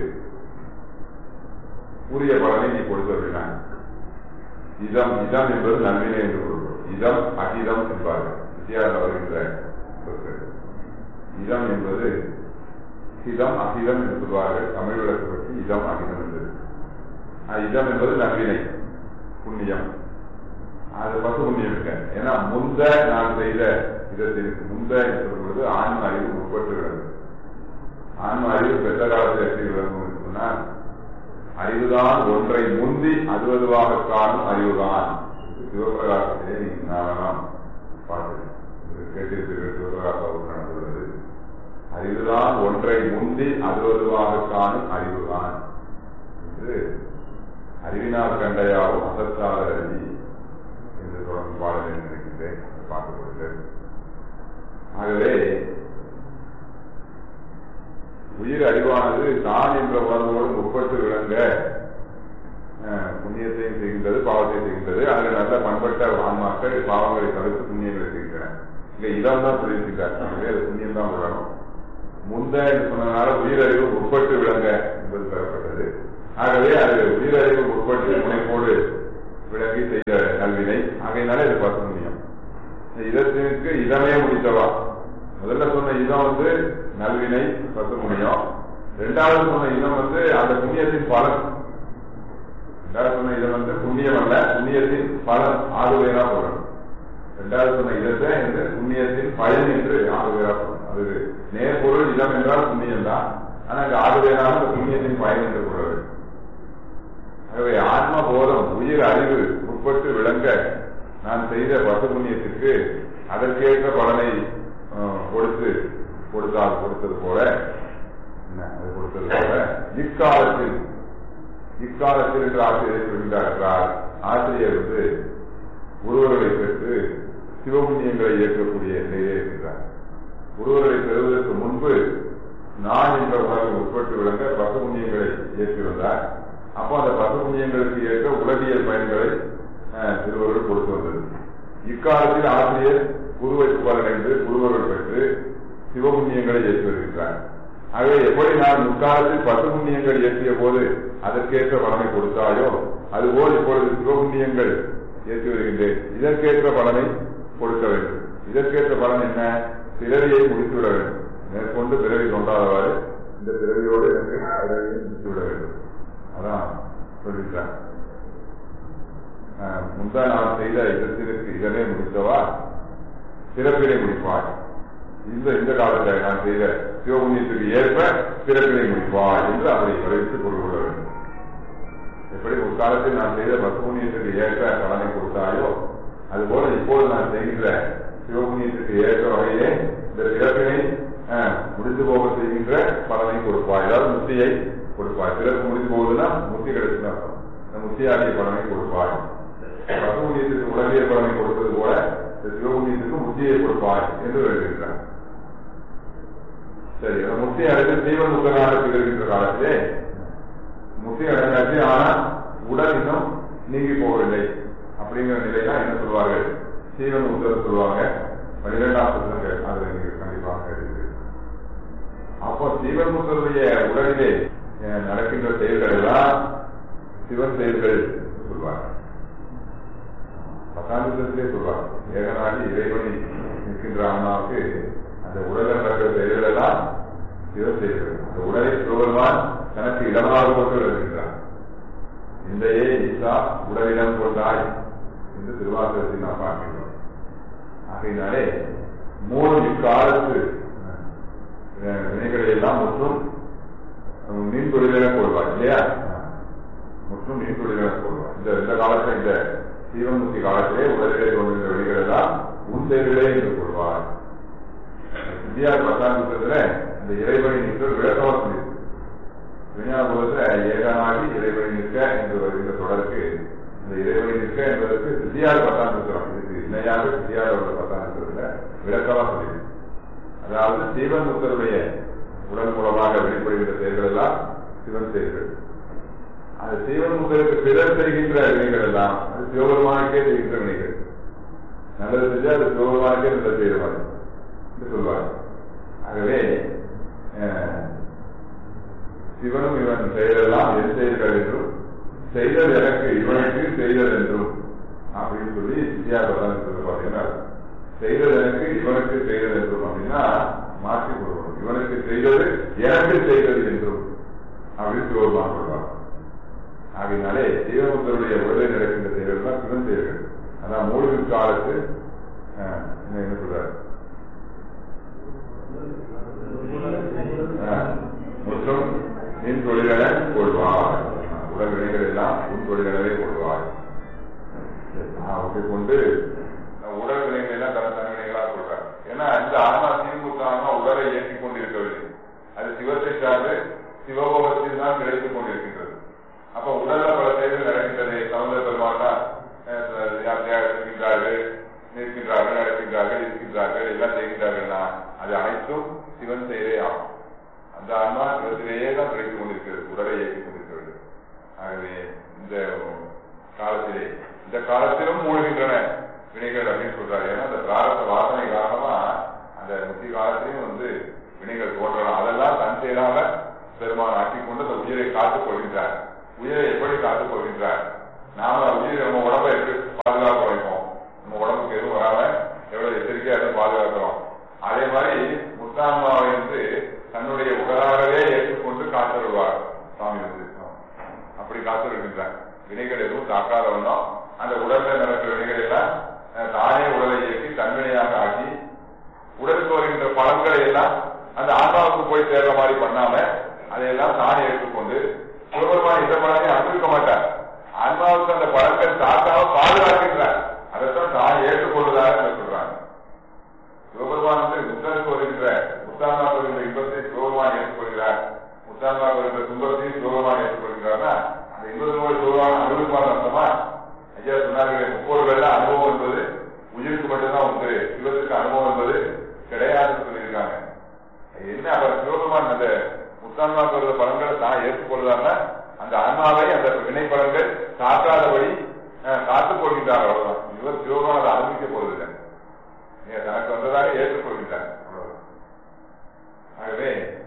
உரிய பலனை நீ கொடுத்து வருகிறான் இதம் இதம் என்பது நன்மையிலே என்று பொருள் இதம் அகிதம் என்பார்கள் வித்தியாசம் வருகின்ற சொற்கள் இதம் என்பது இதம் அகிதம் என்று சொல்வார்கள் தமிழ் விளக்கு பற்றி இதம் அகிதம் என்பது ஆஹ் இதம் என்பது நன்வினை புண்ணியம் அது பசு புண்ணியம் இருக்க ஏன்னா முந்த நான் செய்த இதத்திற்கு முந்த என்று சொல்லும் பொழுது ஆன்ம அறிவு முற்பட்டு விளங்கும் ஆன்ம அறிவு பெற்ற காலத்தில் எப்படி விளங்கும் என்று சொன்னால் அறிவுதான் ஒன்றை முந்தி அதுவதுவாக காணும் அறிவுதான் சிவபிரகாசத்திலே நீங்க நாமெல்லாம் பார்த்தது கேட்டிருப்பீர்கள் சிவபிரகாசம் நடந்துள்ளது அறிவுதான் ஒன்றை முந்தி அதுவதுவாக காணும் அறிவுதான் என்று அறிவினால் கண்டையாவும் அசத்தாத அறிவி என்று தொடர்ந்து பாடலை நினைக்கின்றேன் பார்த்துக் கொள்கிறேன் ஆகவே உயிர் அறிவானது தான் என்ற உணர்வோடு முற்பட்டு விளங்க அஹ், புண்ணியத்தையும் செய்கின்றது பாவத்தையும் செய்கின்றது அதில் நல்ல பண்பட்ட ஆன்மாக்கள் பாவங்களை தவிர்த்து புண்ணியங்களை செய்கின்றன இங்க இடம் தான் சொல்லியிருக்கிறார் ஆகவே அது புண்ணியம் தான் விடணும் முந்த என்று சொன்னதுனால உயிரறிவு முற்பட்டு விளங்க என்பது பெறப்பட்டது ஆகவே அது உயிரறிவு உட்பட்டு முனைப்போடு விளங்கி செய்த கல்வினை ஆகையினாலே அது பத்து புண்ணியம் இதற்கு இதமே முடித்தவா முதல்ல சொன்ன இதம் வந்து நல்வினை பத்து புண்ணியம் ரெண்டாவது சொன்ன இதம் வந்து அந்த புண்ணியத்தின் பலன் ரெண்டாவது சொன்ன இதம் வந்து புண்ணியம் அல்ல புண்ணியத்தின் பலன் ஆறுவேரா சொல்லணும் ரெண்டாவது சொன்ன இதத்தை இந்த புண்ணியத்தின் பயன் என்று ஆறுவேரா சொல்லணும் அது நேர்பொருள் இதம் என்றால் புண்ணியம் தான் ஆனா இந்த ஆறுவேரான அந்த புண்ணியத்தின் பயன் என்று கூற வேண்டும் ஆகவே ஆத்ம போதம் உயிர் அறிவு உட்பட்டு விளங்க நான் செய்த பசு புண்ணியத்திற்கு அதற்கேற்ற பலனை அஹ், கொடுத்து கொடுத்தால் கொடுத்தது போல என்ன, அது கொடுத்தது போல இக்காலத்தில் இக்காலத்தில் என்று ஆசிரியர் சொல்கிறார் என்றால் ஆசிரியர் வந்து ஒருவர்களை பெற்று சிவபுண்ணியங்களை ஏற்கக்கூடிய நிலையிலே இருக்கிறார் ஒருவரை பெறுவதற்கு முன்பு நான் என்ற உணர்வு உட்பட்டு விளங்க பசு புண்ணியங்களை ஏற்றி வந்தார் அப்போ அந்த பசு புண்ணியங்களுக்கு ஏற்ற உலகியல் பயன்களை அஹ், திருவருள் கொடுத்து வந்தது இக்காலத்தில் ஆசிரியர் குருவை புகழடைந்து குருவருள் பெற்று சிவபுண்ணியங்களை ஏற்றி வருகின்றார் ஆகவே எப்படி நான் முற்காலத்தில் பசு புண்ணியங்கள் ஏற்றிய போது அதற்கேற்ற பலனை கொடுத்தாயோ அதுபோல் இப்பொழுது சிவபுண்ணியங்கள் ஏற்றி வருகின்றேன் இதற்கேற்ற பலனை கொடுக்க வேண்டும் இதற்கேற்ற பலன் என்ன பிறவியை முடித்துவிட வேண்டும் மேற்கொண்டு பிறவி கொண்டாதவாறு இந்த பிறவியோடு எனக்கு பிறவியை முடித்துவிட வேண்டும் அதான் சொல்லிட்டான் ஆஹ், முந்தா நான் செய்த இதத்திற்கு இதனை முடித்தவா பிறப்பினை முடிப்பாய் இந்த இந்த காலத்தில் நான் செய்த சிவபுண்ணியத்துக்கு ஏற்ப பிறப்பினை முடிப்பாய் என்று அப்படி வரைத்து கொண்டு கொள்ள வேண்டும் எப்படி முற்காலத்தில் நான் செய்த பசுபுண்ணியத்துக்கு ஏற்ற பலனை கொடுத்தாயோ அதுபோல இப்போது நான் செய்கின்ற சிவபுண்ணியத்துக்கு ஏற்ற வகையிலே இந்த பிறப்பினை ஆஹ், முடிந்து போக செய்கின்ற பலனை கொடுப்பாய் அதாவது முத்தியை கொடுப்பாய் பிறப்பு முடிந்து போகுதுன்னா முத்தி கிடைச்சுன்னு அர்த்தம் இந்த முத்தியாகிய பலனை கொடுப்பாய் பசுபுண்ணியத்துக்கு உலகிய பலனை கொடுத்தது போல இந்த சிவபுண்ணியத்துக்கு முத்தியை கொடுப்பாய் என்று எழுதுகின்றார் சரி அந்த முத்தி அடைந்து தீவன் முகனாக திகழ்கின்ற காலத்திலே முத்தி அடைந்தாச்சு ஆனா உடல் இன்னும் நீங்கி போகவில்லை அப்படிங்கிற நிலையில என்ன சொல்வார்கள் சீவன் உத்தரவு சொல்லுவாங்க பனிரெண்டாம் புத்தகம் அது நீங்க கண்டிப்பாக இருக்கு அப்போ சீவன் முத்தருடைய உடலிலே அஹ், நடக்கின்ற செயல்கள் எல்லாம் சிவன் செயல்கள் என்று சொல்வாங்க பத்தாந்தத்திலே சொல்வாங்க ஏகநாடி இறைவனை நிற்கின்ற அண்ணாவுக்கு அந்த உடலில் நடக்கிற செயல்கள் எல்லாம் சிவன் செயல்கள் அந்த உடலை சிவபெருமான் தனக்கு இடமாக கொண்டு வருகின்றார் இந்தையே ஈசா உடலிடம் கொண்டாய் என்று திருவாசகத்தில் நாம் பார்க்கின்றோம் ஆகையினாலே மூணு இக்காலத்து அஹ், வினைகளை எல்லாம் முற்றும் அஹ், மீன் தொழிலாக கொள்வார் இல்லையா முற்றும் மீன் தொழிலாக கொள்வார் இந்த இந்த காலத்துல இந்த சீவன்முக்தி காலத்திலே உடலிலே தோன்றுகின்ற வெளிகள் எல்லாம் உன் செயல்களே என்று கொள்வார் இந்தியார் பத்தாந்தத்துல அந்த இறைவனை நிற்க விளக்கமா சொல்லியிருக்கு விஞ்ஞானபுரத்துல ஏகனாகி இறைவனை நிற்க என்று வருகின்ற தொடருக்கு இந்த இறைவனை நிற்க என்பதற்கு சித்தியார் பத்தாந்தத்திரம் இதுக்கு இணையாக சித்தியார் அவர்கள் பத்தாந்தத்திரத்துல விளக்கமா சொல்லியிருக்கு அதாவது சிவன் முத்தருடைய உடல் மூலமாக வெளிப்படுகின்ற செயல்கள் எல்லாம் சிவன் செயல்கள் அந்த சிவன் முத்தருக்கு பிறர் செய்கின்ற வினைகள் எல்லாம் அது சிவபெருமானுக்கே செய்கின்ற வினைகள் நல்லது செஞ்சா அது சிவபெருமானுக்கே நல்லது செய்வாங்க என்று சொல்வார் ஆகவே அஹ், சிவனும் இவன் செயலெல்லாம் என் செயல்கள் என்றும் செய்தது எனக்கு இவனுக்கு செய்தது என்றும் அப்படின்னு சொல்லி சித்தியா பிரதானத்தில் பார்த்தீங்கன்னா செய்தது எனக்கு இவனுக்கு செய்தது என்றும் அப்படின்னா மாற்றி கொடுக்கணும் இவனுக்கு செய்தது எனக்கு செய்தது என்றும் அப்படின்னு சிவபெருமான் சொல்றார் ஆகையினாலே சிவமுத்தருடைய உடலில் நடக்கின்ற செயல்கள் தான் சிவன் செயல்கள் அதான் மூழ்கு காலத்து அஹ், என்ன சொல்றாரு அஹ், மற்றும் நின் தொழிலென கொள்வார் உடல் வினைகள் எல்லாம் உன் தொழிலெனவே கொள்வார் அப்படி கொண்டு உடல் வினைகள் எல்லாம் தன தன வினைகளாக கொள்றார் ஏன்னா இந்த ஆன்மா தீர்முத்த ஆன்மா உடலை இயக்கிக் கொண்டிருக்கவில்லை அது சிவத்தை சார்ந்து சிவபோகத்தில் தான் கிடைத்துக் கொண்டிருக்கின்றது அப்ப உடல்ல பல செயல்கள் நடக்கின்றது சமுதிர பெருமாட்டா யாத்திரையாக இருக்கின்றார்கள் நிற்கின்றார்கள் நடக்கின்றார்கள் இருக்கின்றார்கள் எல்லாம் செய்கின்றார்கள்னா அது அனைத்தும் சிவன் செயலே ஆகும் அந்த ஆன்மா சிவத்திலேயே தான் கிடைத்துக் கொண்டிருக்கிறது உடலை இயக்கிக் கொண்டிருக்கிறது ஆகவே இந்த காலத்திலே இந்த காலத்திலும் மூழ்கின்றன வினைகள் அப்படின்னு சொல்றாரு ஏன்னா அந்த பிராரத்த வாசனை காரணமா அந்த முத்தி காலத்திலையும் வந்து வினைகள் தோன்றலாம் அதெல்லாம் தன் செயலாக பெருமான் ஆக்கிக் கொண்டு அந்த உயிரை காத்துக் கொள்கின்றார் உயிரை எப்படி காத்துக் கொள்கின்றார் நாம உயிர் நம்ம உடம்பை எப்படி பாதுகாக்க வைப்போம் நம்ம உடம்புக்கு எதுவும் வராம எவ்வளவு எச்சரிக்கையா அதை பாதுகாக்கிறோம் அதே மாதிரி முத்தான்மாவை வந்து தன்னுடைய உடலாகவே ஏற்றுக்கொண்டு காத்திருவார் சுவாமி வந்து அப்படி காத்திருக்கின்றார் வினைகள் எதுவும் தாக்காத வண்ணம் அந்த உடல்ல நடக்கிற வினைகள் எல்லாம் அஹ், தானே உடலை இயக்கி தன்வினையாக ஆக்கி உடலுக்கு வருகின்ற பலன்களை எல்லாம் அந்த ஆன்மாவுக்கு போய் சேர்ற மாதிரி பண்ணாம அதையெல்லாம் தானே ஏற்றுக்கொண்டு சிவபெருமான் இந்த பலனையும் அனுபவிக்க மாட்டார் ஆன்மாவுக்கு அந்த பலன்கள் தாக்காம பாதுகாக்கின்றார் அதைத்தான் தான் ஏற்றுக்கொள்வதாக சொல்றாங்க சிவபெருமான் வந்து முத்தனுக்கு வருகின்ற முத்தான்மா வருகின்ற இன்பத்தை சிவபெருமான் ஏற்றுக்கொள்கிறார் முத்தான்மா வருகின்ற துன்பத்தையும் சிவபெருமான் ஏற்றுக்கொள்கிறார்னா அந்த இன்பத்தோடு சிவபெருமான் அனுபவிப்பார் அர்த்தமா ஐயா சொன்னார்களே முப்போர்கள அனுபவம் என்பது உயிருக்கு மட்டும்தான் உண்டு சிவத்துக்கு அனுபவம் என்பது கிடையாதுன்னு சொல்லியிருக்காங்க என்ன அவர் சிவபெருமான் அந்த முத்தான்மா வருகிற பலன்களை தான் ஏற்றுக்கொள்கிறார்னா அந்த ஆன்மாவை அந்த வினை பலன்கள் தாக்காதபடி அஹ், காத்துக் கொள்கின்றார் அவ்வளவுதான் இவர் சிவபெருமான் அதை அனுபவிக்க போவதில்லை நீங்க தனக்கு வந்ததாக ஏற்றுக்கொள்கின்றார் அவ்வளவுதான். ஆகவே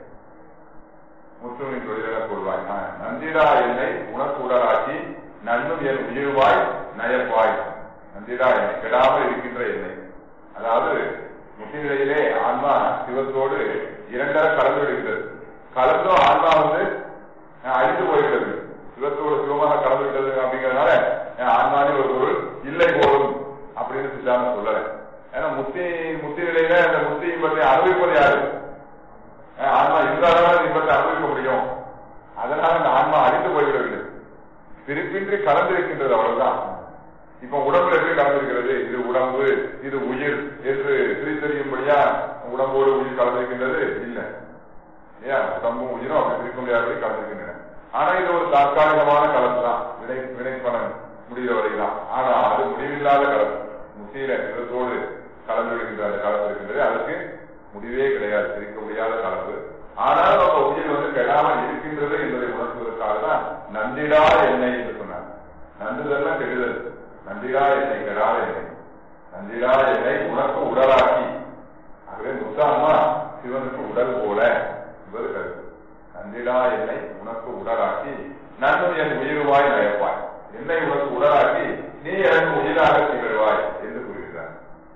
முற்றுமின் தொழிலாக கொள்வாய் நான் நந்திடா என்னை உனக்கு உடலாக்கி நன்னும் என் உயிர்வாய் நயப்பாய் நந்திடா என்னை கெடாமல் இருக்கின்ற என்னை அதாவது முத்தி நிலையிலே ஆன்மா சிவத்தோடு இரண்டர கலந்து விடுகிறது கலந்தும் ஆன்மா வந்து அஹ், அழிந்து போய்கிறது சிவத்தோடு சிவமாக கலந்து விட்டது அப்படிங்கிறதுனால அஹ், ஆன்மானே ஒரு பொருள் இல்லை போலும் அப்படின்னு சித்தாந்தம் சொல்லலை ஏன்னா முத்தி முத்தி நிலையில அந்த முத்தி இன்பத்தை அனுபவிப்பது யாரு அஹ் ஆன்மா இருந்தால்தான் அந்த இன்பத்தை அனுபவிக்க முடியும் அதனால அந்த ஆன்மா அழிந்து போய்விடவில்லை பிரிப்பின்றி கலந்திருக்கின்றது அவ்வளவுதான் இப்ப உடம்புல எப்படி கலந்திருக்கிறது இது உடம்பு இது உயிர் என்று பிரித்தறியும்படியா உடம்போடு உயிர் கலந்திருக்கின்றது இல்ல ஏன் உடம்பும் உயிரும் அப்படி பிரிக்க முடியாதபடி கலந்திருக்கின்றன ஆனா இது ஒரு தற்காலிகமான கலப்பு தான் வினை வினை பலன் முடிகிற வரைதான் ஆனா அது முடிவில்லாத கலப்பு முத்தியில இதத்தோடு கலந்து விடுகின்ற அந்த கலப்பு இருக்கின்றது அதுக்கு முடிவே கிடையாது பிரிக்க முடியாத கலப்பு ஆனால் நம்ம உயிர் வந்து கெடாமல் இருக்கின்றது என்பதை உணர்த்துவதற்காக தான் நந்திடா எண்ணெய் என்று சொன்னார் நந்துதெல்லாம் கெடுதல் நந்திடா எண்ணெய் கெடாத எண்ணெய் நந்திடா எண்ணெய் உனக்கு உடலாக்கி ஆகவே முத்தான்மா சிவனுக்கு உடல் போல என்பது கருத்து நந்திடா என்னை உனக்கு உடலாக்கி நன்னும் என் உயிருவாய் நயப்பாய் என்னை உனக்கு உடலாக்கி நீ எனக்கு உயிராக திகழ்வாய் என்று கூறுகிறார்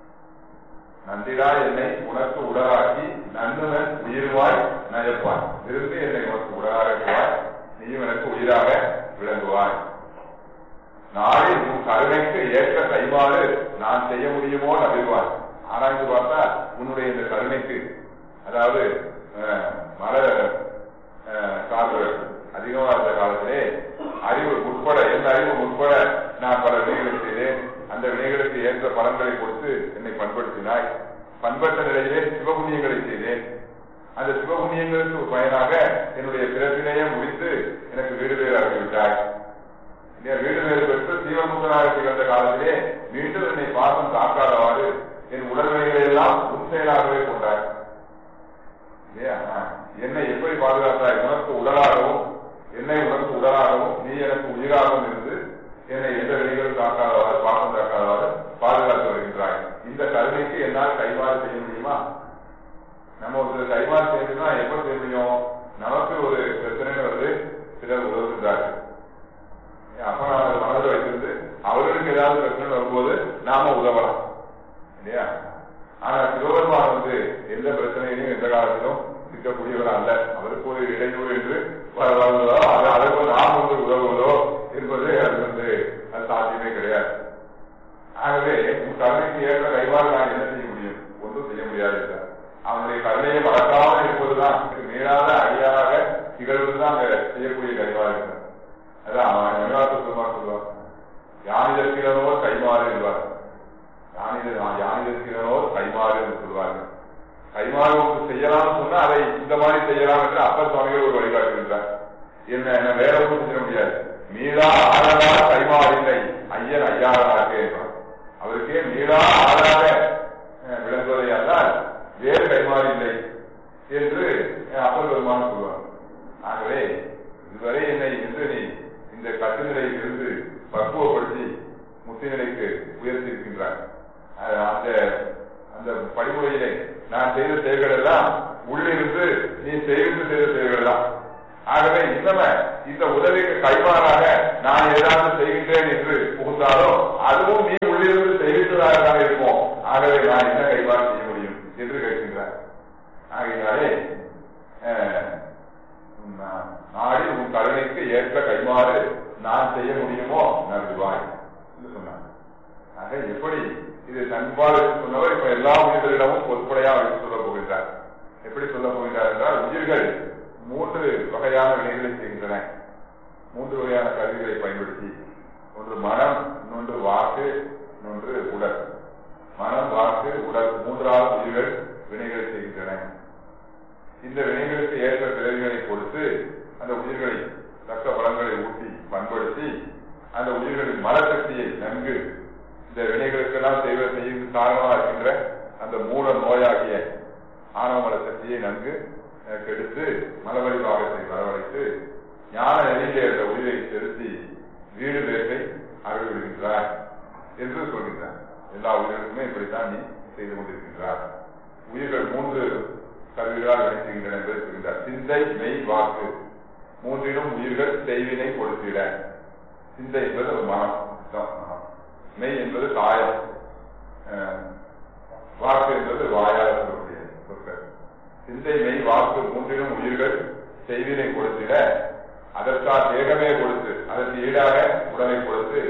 நந்திடா என்னை உனக்கு உடலாக்கி நன்னுவன் உயிர்வாய் நயப்பாய் விரும்பி என்னை உனக்கு உடலாக்குவாய் நீயும் எனக்கு உயிராக விளங்குவாய் நாளில் உன் கருணைக்கு ஏற்ற கைமாறு நான் செய்ய முடியுமோ நபிவாய் ஆராய்ந்து பார்த்தா உன்னுடைய இந்த கருணைக்கு அதாவது அஹ், மழை அஹ், காற்று அதிகமா இருந்த காலத்திலே அறிவு உட்பட எந்த அறிவு உட்பட நான் பல வினைகளை செய்தேன் அந்த வினைகளுக்கு ஏற்ற பலன்களை கொடுத்து என்னை பண்படுத்தினாய் பண்பட்ட நிலையிலே சிவபுண்ணியங்களை செய்தேன் அந்த சிவபுண்ணியங்களுக்கு பயனாக என்னுடைய பிறப்பினையே முடித்து எனக்கு வீடு பேர் ஆகிவிட்டாய் இல்லையா வீடு பேறு பெற்று தீவமுகனாக திகழ்ந்த காலத்திலே மீண்டும் என்னை பாசம் தாக்காதவாறு என் உடல்நிலைகளை எல்லாம் உன் செயலாகவே கொண்டாய் இல்லையா ஆ. என்னை எப்படி பாதுகாத்தாய் உனக்கு உடலாகவும் என்னை உனக்கு உடலாகவும் நீ எனக்கு உயிராகவும் இருந்து என்னை எந்த வினைகளும் தாக்காதவாறு பாசம் தாக்காதவாறு பாதுகாத்து வருகின்றாய் இந்த கருணைக்கு என்னால் கைமாறு செய்ய முடியுமா நம்ம ஒரு கைமாறு செய்யணும்னா எப்ப செய்ய முடியும் நமக்கு ஒரு பிரச்சனை வருது சிலர் உதவுகின்றார்கள் அப்ப நாம அதை மனதில் வைத்திருந்து அவர்களுக்கு ஏதாவது பிரச்சனை வரும்போது நாம உதவலாம் இல்லையா ஆனா சிவபெருமான் வந்து எந்த பிரச்சனையிலும் எந்த காலத்திலும் இருக்கக்கூடியவர் அல்ல அவருக்கு ஒரு இடையூறு என்று வ- வருவதோ அது அதற்கு நாம் வந்து உதவுவதோ என்பது அது வந்து அது சாத்தியமே கிடையாது ஆகவே உன் கருணைக்கு ஏற்ற கைவாறு நான் என்ன செய்ய முடியும் ஒன்றும் செய்ய முடியாது என்றார். அவனுடைய கருணையை மறக்காமல் இருப்பதுதான் மீளாத அடியாராக திகழ்வதுதான் அங்க செய்யக்கூடிய கைவாறு என்றார். அதான் அவன் மணிவாச பெருமாள் சொல்லுவார் யானிதற்கிறனோர் கைமாறு என்பார் யானித யானிதற்கிறனோர் கைமாறு என்று சொல்வார்கள் கைமாறு ஒன்று செய்யலாம்னு சொன்னா அதை இந்த மாதிரி செய்யலாம் என்று அப்பர் சுவாமிகள் ஒரு வழிகாட்டுகின்றார் என்ன என்ன வேற ஒன்றும் செய்ய முடியாது மீளா ஆறாக கைமாறு இல்லை ஐயன் ஐயாறாக என்றார் அவருக்கே மீளா ஆறாக அஹ், விளங்குவதை அல்ல வேறு கைமாறு இல்லை என்று அஹ், அப்பர் பெருமான் சொல்வார் ஆகவே இதுவரை என்னை என்று நீ இந்த கட்டு நிலையில் இருந்து பக்குவப்படுத்தி முத்தி நிலைக்கு உயர்த்தியிருக்கின்றார் அஹ் அந்த அந்த படிமுறையிலே நான் செய்த செயல்கள் எல்லாம் உள்ளிருந்து நீ செய்து செய்த செயல்கள் தான் ஆகவே இன்னம இந்த உதவிக்கு கைமாறாக நான் ஏதாவது செய்கின்றேன் என்று புகுந்தாலும் அதுவும் நீ உள்ளிருந்து செய்கின்றதாக இருக்கும் ஆகவே நான் என்ன கைமாறு செய்ய முடியும் என்று கேட்கின்றார் ஆகையினாலே அஹ், நா- நாடி உன் கருணைக்கு ஏற்ற கைமாறு நான் செய்ய முடியுமோ நல்வாய் என்று சொன்னார் ஆக எப்படி இது நண்பால் என்று சொன்னவர் இப்ப எல்லா உயிர்களிடமும் பொதுப்படையாக எடுத்து சொல்ல போகின்றார் எப்படி சொல்ல போகின்றார் என்றால் உயிர்கள் மூன்று வகையான வினைகளை செய்கின்றன மூன்று வகையான கருவிகளை பயன்படுத்தி ஒன்று மனம் இன்னொன்று வாக்கு இன்னொன்று உடல் மனம் வாக்கு உடல் மூன்றாவது உயிர்கள் வினைகளை செய்கின்றன இந்த வினைகளுக்கு ஏற்ற பிறவிகளை கொடுத்து அந்த உயிர்களை ரத்த வளங்களை ஊட்டி பண்படுத்தி அந்த உயிர்களின் மனசக்தியை நன்கு இந்த வினைகளுக்கெல்லாம் செய்வ செய்யும் காரணமாக இருக்கின்ற அந்த மூல நோயாகிய ஆணவ மல சக்தியை நன்கு அஹ், கெடுத்து மலவழி பாகத்தை வரவழைத்து ஞான நெறியிலே அந்த உயிரை செலுத்தி வீடு பேட்டை அருள்விடுகின்றார் என்று சொல்கின்றார் எல்லா உயிர்களுக்குமே இப்படித்தான் நீ செய்து கொண்டிருக்கின்றார் உயிர்கள் மூன்று கருவிகளால் விளைச்சுகின்றன என்பதை சொல்கின்றார் சிந்தை மெய் வாக்கு மூன்றிலும் உயிர்கள் செய்வினை கொடுத்திட சிந்தை என்பது ஒரு மனம் சுத்தம், மனம். மெய் என்பது காயம் அஹ், வாக்கு என்பது வாயால் சொல்லக்கூடிய சொற்கள் சிந்தை மெய் வாக்கு மூன்றிலும் உயிர்கள் செய்வினை கொடுத்திட அதற்காக தேகமே கொடுத்து அதற்கு ஈடாக உடலை கொடுத்து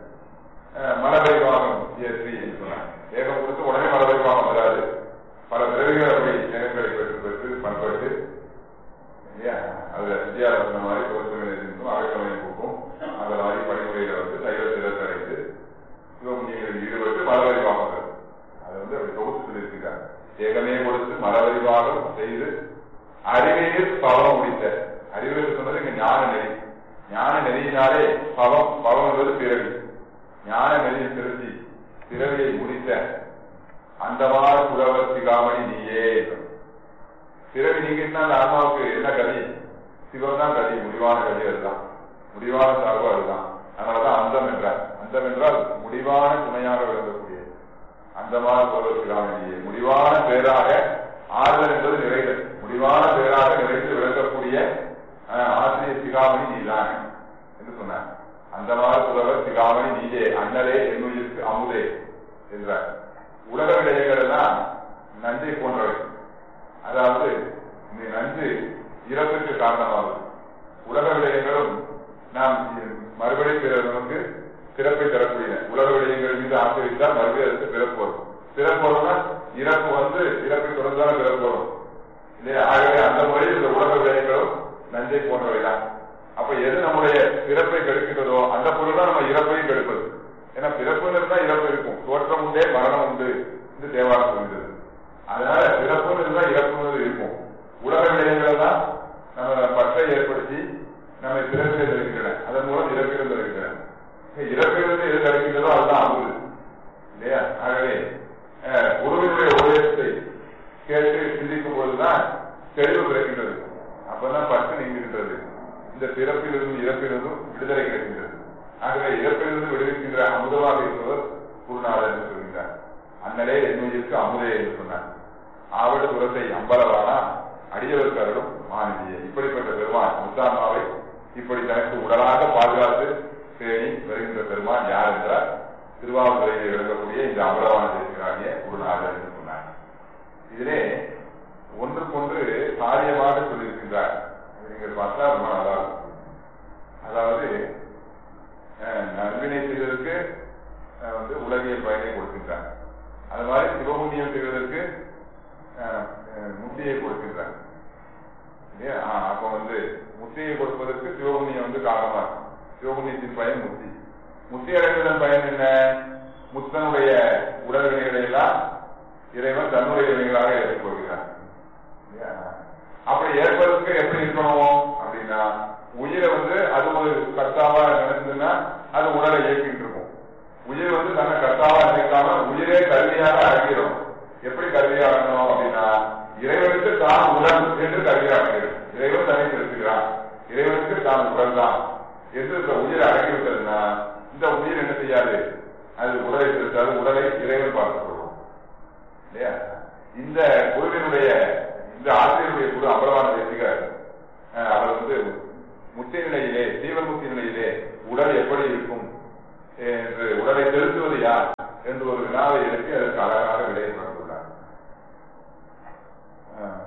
அஹ், மனபரிவாகம் இயற்றி என்று சொன்னார் தேகம் கொடுத்து உடனே மனபரிவாகம் வராது பல பிறவிகள் அப்படி தேகங்களை பெற்று பெற்று பண்பட்டு இல்லையா அதுல இந்தியாவில் சொன்ன மாதிரி பொருத்தங்களை இருக்கும் அகற்றமையை போக்கும் அந்த மாதிரி படிமுறையில வந்து சைவ சிறப்படைந்து சிவமுனிகளில் ஈடுபட்டு மலவரிவாகம் வருது அதை வந்து அப்படி தொகுத்து சொல்லியிருக்கிறார் தேகமே கொடுத்து மலவரிவாகம் செய்து அறிவையில் பவம் முடித்த அறிவியல் சொன்னது இங்க ஞான நெறி ஞான நெறியினாலே பவம் பவம் என்பது பிறவி ஞான நெறியை திருத்தி பிறவியை முடித்த அந்தமார் புலவர் சிகாமணி நீயே பிறவி நீங்கினா அந்த ஆத்மாவுக்கு என்ன கதி சிவம் தான் கதி முடிவான கதி அதுதான் முடிவான சார்பு அதுதான் அதனாலதான் அந்தம் என்றார் அந்தம் என்றால் முடிவான துணையாக விளங்கக்கூடிய அந்தமான புலவர் சிகாமணியே முடிவான பேராக ஆறுதல் என்பது நிறைதல் முடிவான பேராக நிறைந்து விளங்கக்கூடிய அஹ், ஆசிரியர் சிகாமணி நீதான் என்று சொன்னார் அந்தமான புலவர் சிகாமணி நீயே அண்ணலே என்னுயிருக்கு அமுதே என்றார் உலக விடயங்கள் எல்லாம் நஞ்சை போன்றவை அதாவது இந்த நஞ்சு இறப்புக்கு காரணமாகும் உலக விடயங்களும் நாம் மறுபடி பிறருக்கு பிறப்பை தரக்கூடியன உலக விடயங்கள் மீது ஆசிரித்தால் மறுபடியும் அதுக்கு பிறப்பு வரும் பிறப்பு வரும்னா இறப்பு வந்து இறப்பை தொடர்ந்தாலும் பிறப்பு வரும் இல்லையா ஆகவே அந்த முறையில் இந்த உலக விடயங்களும் நஞ்சை போன்றவைதான் அப்ப எது நம்முடைய பிறப்பை கெடுக்கின்றதோ அந்த பொருள் தான் நம்ம இறப்பையும் கெடுப்பது ஏன்னா பிறப்புன்னு இருந்தா இறப்பு இருக்கும் தோற்றம் உண்டே மரணம் உண்டு என்று தேவாரம் சொல்கிறது அதனால பிறப்புன்னு இருந்தா இறப்புன்னு இருக்கும் உலக விடயங்கள் தான் நம்ம பற்றை ஏற்படுத்தி நம்மை பிறப்பில் தருகின்றன அதன் மூலம் இறப்பிலும் தருகின்றன இறப்பிலிருந்து எது தருகின்றதோ அதுதான் அமுது இல்லையா ஆகவே அஹ், குருவினுடைய உபதேசத்தை கேட்டு சிந்திக்கும் பொழுதுதான் தெளிவு பிறக்கின்றது அப்பதான் பற்று நீங்குகின்றது இந்த பிறப்பிலிருந்தும் இறப்பிலிருந்தும் விடுதலை கிடைக்கின்றது ஆகவே இறப்பிலிருந்து விடுவிக்கின்ற அமுதமாக இருப்பவர் குருநாதர் என்று சொல்கின்றார் அண்ணலே என்னுயிருக்கு அமுதே என்று சொன்னார் ஆவடு புறத்தை அம்பலவானா அடியவருக்கு அருளும் மாநிதியை இப்படிப்பட்ட பெருமான் முத்தான்மாவை இப்படி தனக்கு உடலாக பாதுகாத்து பேணி வருகின்ற பெருமான் யார் என்றால் திருவாவூரையில் விளங்கக்கூடிய இந்த அமலவான தேசிகராகிய குருநாதர் என்று சொன்னார் இதிலே ஒன்றுக்கொன்று காரியமாக சொல்லியிருக்கின்றார் இது நீங்கள் பார்த்தா ரொம்ப நல்லா இருக்கும் அதாவது அஹ், நல்வினை செய்வதற்கு அஹ், வந்து உலகியல் பயனை கொடுக்கின்றார் அது மாதிரி சிவபுண்ணியம் செய்வதற்கு அஹ், அஹ், முத்தியை கொடுக்கின்றார் இல்லையா ஆ, அப்ப வந்து முத்தியை கொடுப்பதற்கு சிவபுண்ணியம் வந்து காரணமா இருக்கும் சிவபுண்ணியத்தின் பயன் முத்தி முத்தி அடைவதன் பயன் என்ன முத்தனுடைய உடல் வினைகளை எல்லாம் இறைவன் தன்னுடைய வினைகளாக ஏற்றுக்கொள்கிறார் இல்லையா? அப்படி ஏற்பதற்கு எப்படி இருக்கணும் அப்படின்னா உயிரை வந்து அது ஒரு கர்த்தாவா நினைச்சதுன்னா அது உடலை இயக்கிட்டு இருக்கும் உயிர் வந்து தன்னை கர்த்தாவா நினைக்காம உயிரே கல்வியாக அடங்கிடும் எப்படி கல்வியாகணும் அப்படின்னா இறைவனுக்கு தான் உடல் என்று கல்வியாகிறது இறைவன் தன்னை செலுத்துகிறான் இறைவனுக்கு தான் உடல் தான் என்று இந்த உயிரை அடங்கிவிட்டதுன்னா இந்த உயிர் என்ன செய்யாது அது உடலை செலுத்தாது உடலை இறைவன் பார்த்துக் கொள்வோம் இல்லையா இந்த குருவினுடைய இந்த ஆசிரியருடைய குரு அம்பலவான தேசிகர் அஹ், அவர் வந்து முத்தி நிலையிலே ஜீவன் முத்தி நிலையிலே உடல் எப்படி இருக்கும் என்று உடலை செலுத்துவது யார் என்று ஒரு வினாவை எழுப்பி அதற்கு அழகாக விடை கொடுத்துள்ளார் அஹ்,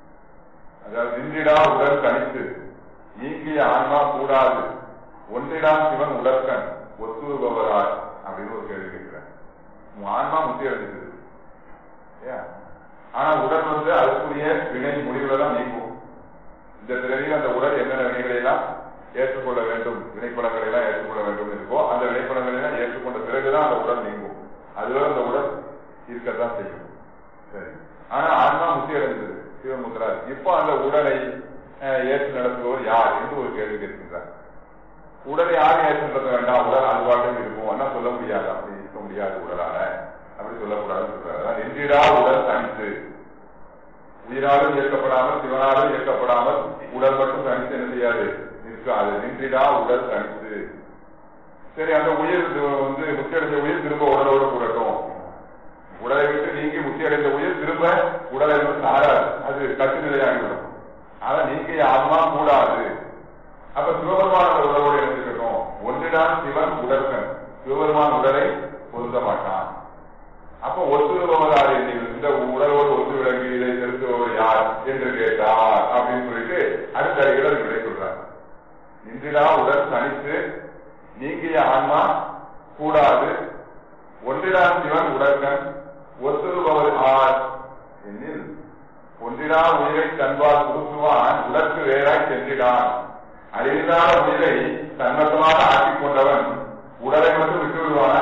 அதாவது நின்றிடா உடல் தனித்து நீங்கிய ஆன்மா கூடாது ஒன்றிடா சிவன் உடற்கண் ஒத்துருபவரார் அப்படின்னு ஒரு கேள்வி கேட்கிறேன் உன் ஆன்மா முத்தி அடைஞ்சிருக்குது இல்லையா? ஆனா உடல் வந்து அதுக்குரிய வினை முடிவுகளை தான் நீக்கும் இந்த பிறவியில் அந்த உடல் என்னென்ன வினைகளை எல்லாம் ஏற்றுக்கொள்ள வேண்டும் வினைப்படங்களை எல்லாம் ஏற்றுக்கொள்ள வேண்டும் இருக்கோ அந்த வினைப்படங்களை எல்லாம் ஏற்றுக்கொண்ட பிறகுதான் அந்த உடல் நீங்கும் அதுவரை அந்த உடல் இருக்கத்தான் செய்யும் சரி ஆனா ஆன்மா முத்தி அடைந்தது சிவமுத்திரார் இப்போ அந்த உடலை அஹ், ஏற்று நடத்துபவர் யார் என்று ஒரு கேள்வி கேட்கின்றார் உடலை யாரும் ஏற்று நடத்த வேண்டாம் உடல் அதுபாட்டும் இருக்கும் என்ன சொல்ல முடியாது அப்படி இருக்க முடியாது உடலால அப்படி சொல்லக்கூடாதுன்னு சொல்றாரு அதான் நின்றிடா உடல் தனித்து உயிராலும் இயக்கப்படாமல் சிவனாலும் இயக்கப்படாமல் உடல் மட்டும் தனித்து என்ன செய்யாது நிற்காது நின்றிடா உடல் தனித்து சரி அந்த உயிர் இது வந்து முத்தியடைஞ்ச உயிர் திரும்ப உடலோடு கூடட்டும் உடலை விட்டு நீங்கி முத்தியடைந்த உயிர் திரும்ப உடலை விட்டு சாராது அது கட்டு நிலையாகிவிடும் ஆனா நீங்கிய ஆன்மா கூடாது அப்ப சிவபெருமான அந்த உடலோடு இணைஞ்சிருக்கணும் ஒன்றிடான் சிவன் உடற்கன் சிவபெருமான் உடலை பொருந்த மாட்டான் அப்ப ஒத்துருபவரார் நீங்கள் இந்த உடலோடு ஒத்து விளங்கி இதை செலுத்துபவர் யார் என்று கேட்டார் அப்படின்னு சொல்லிட்டு அடுத்த அடிகள் விடை சொல்றார் இன்றிடா உடல் தனித்து நீங்கிய ஆன்மா கூடாது ஒன்றிடா சிவன் உடற்கண் ஒத்துருபவர் ஆர் எனில் ஒன்றிடா உயிரை தன்பால் புகுத்துவான் உடற்கு வேறாய் சென்றிடான் அறிவில்லாத உயிரை தன்வசமாக ஆக்கிக் கொண்டவன் உடலை மட்டும் விட்டு விடுவானா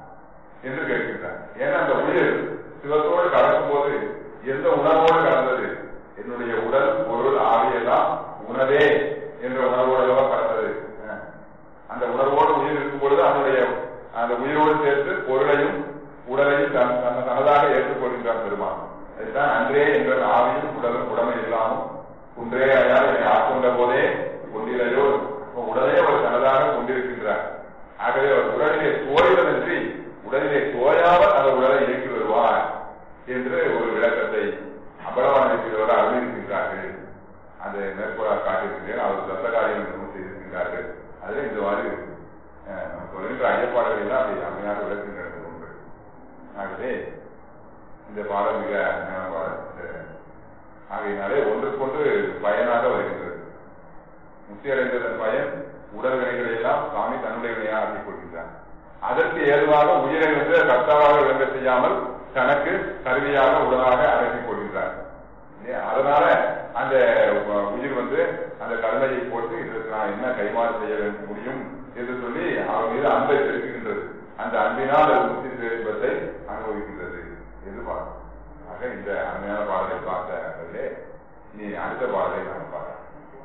என்று கேட்கின்றார் ஏன்னா அந்த உயிர் சிவத்தோடு கலக்கும் போது எந்த உணர்வோடு கலந்தது என்னுடைய உடல் பொருள் ஆவியெல்லாம் உணவே என்ற உணர்வோடு கலந்தது அஹ். அந்த உணர்வோடு உயிர் இருக்கும் பொழுது அதனுடைய அந்த உயிரோடு சேர்த்து பொருளையும் உடலையும் தன் தன் தனதாக ஏற்றுக்கொள்கின்றான் பெருமான் அதுதான் அன்றே என்ற ஆவியும் உடலும் உடமை இல்லாமல் குன்றே அயால் என்னை ஆட்கொண்ட போதே கொண்டிலையோ அப்ப உடலே அவர் தனதாக கொண்டிருக்கின்றார் ஆகவே அவர் உடலிலே தோய்வதன்றி உடலிலே தோயாமல் அந்த உடலை இயக்கி வருவார் என்று ஒரு விளக்கத்தை அபலவான இருக்கிறவர் அறிவிக்கின்றார்கள் அதை மேற்கோளாக காட்டியிருக்கின்றேன் அவர் தத்த காரியம் என்று செய்திருக்கின்றார்கள் அதில் இந்த மாதிரி அஹ், நம்ம சொல்கின்ற ஐயப்பாடுகளை எல்லாம் அப்படி அருமையாக விளக்குகின்றது ஒன்று ஆகவே இந்த பாடல் மிக அருமையான பாடல் இந்த- ஆகையினாலே ஒன்றுக்கொன்று பயனாக வருகின்றது முக்தி அடைந்ததன் பயன் உடல் வினைகளை எல்லாம் சுவாமி தன்னுடைய வினையாக ஆக்கிக் கொள்கின்றார் அதற்கு ஏதுவாக உயிரை வந்து கர்த்தாவாக விளங்க செய்யாமல் தனக்கு கருவியாக உடலாக அடக்கிக் கொள்கின்றார் இல்லையா? அதனால அந்த உ- உயிர் வந்து அந்த கடமையை போட்டு இதற்கு நான் என்ன கைமாறு செய்ய வேண்டும் முடியும் என்று சொல்லி அவர் மீது அன்பை செலுத்துகின்றது அந்த அன்பினால் அது முக்தி பேரின்பத்தை அனுபவிக்கின்றது என்று பார்க்கணும் ஆக இந்த அருமையான பாடலை பார்த்த இனி அடுத்த பாடலை நாம் பார்க்கலாம்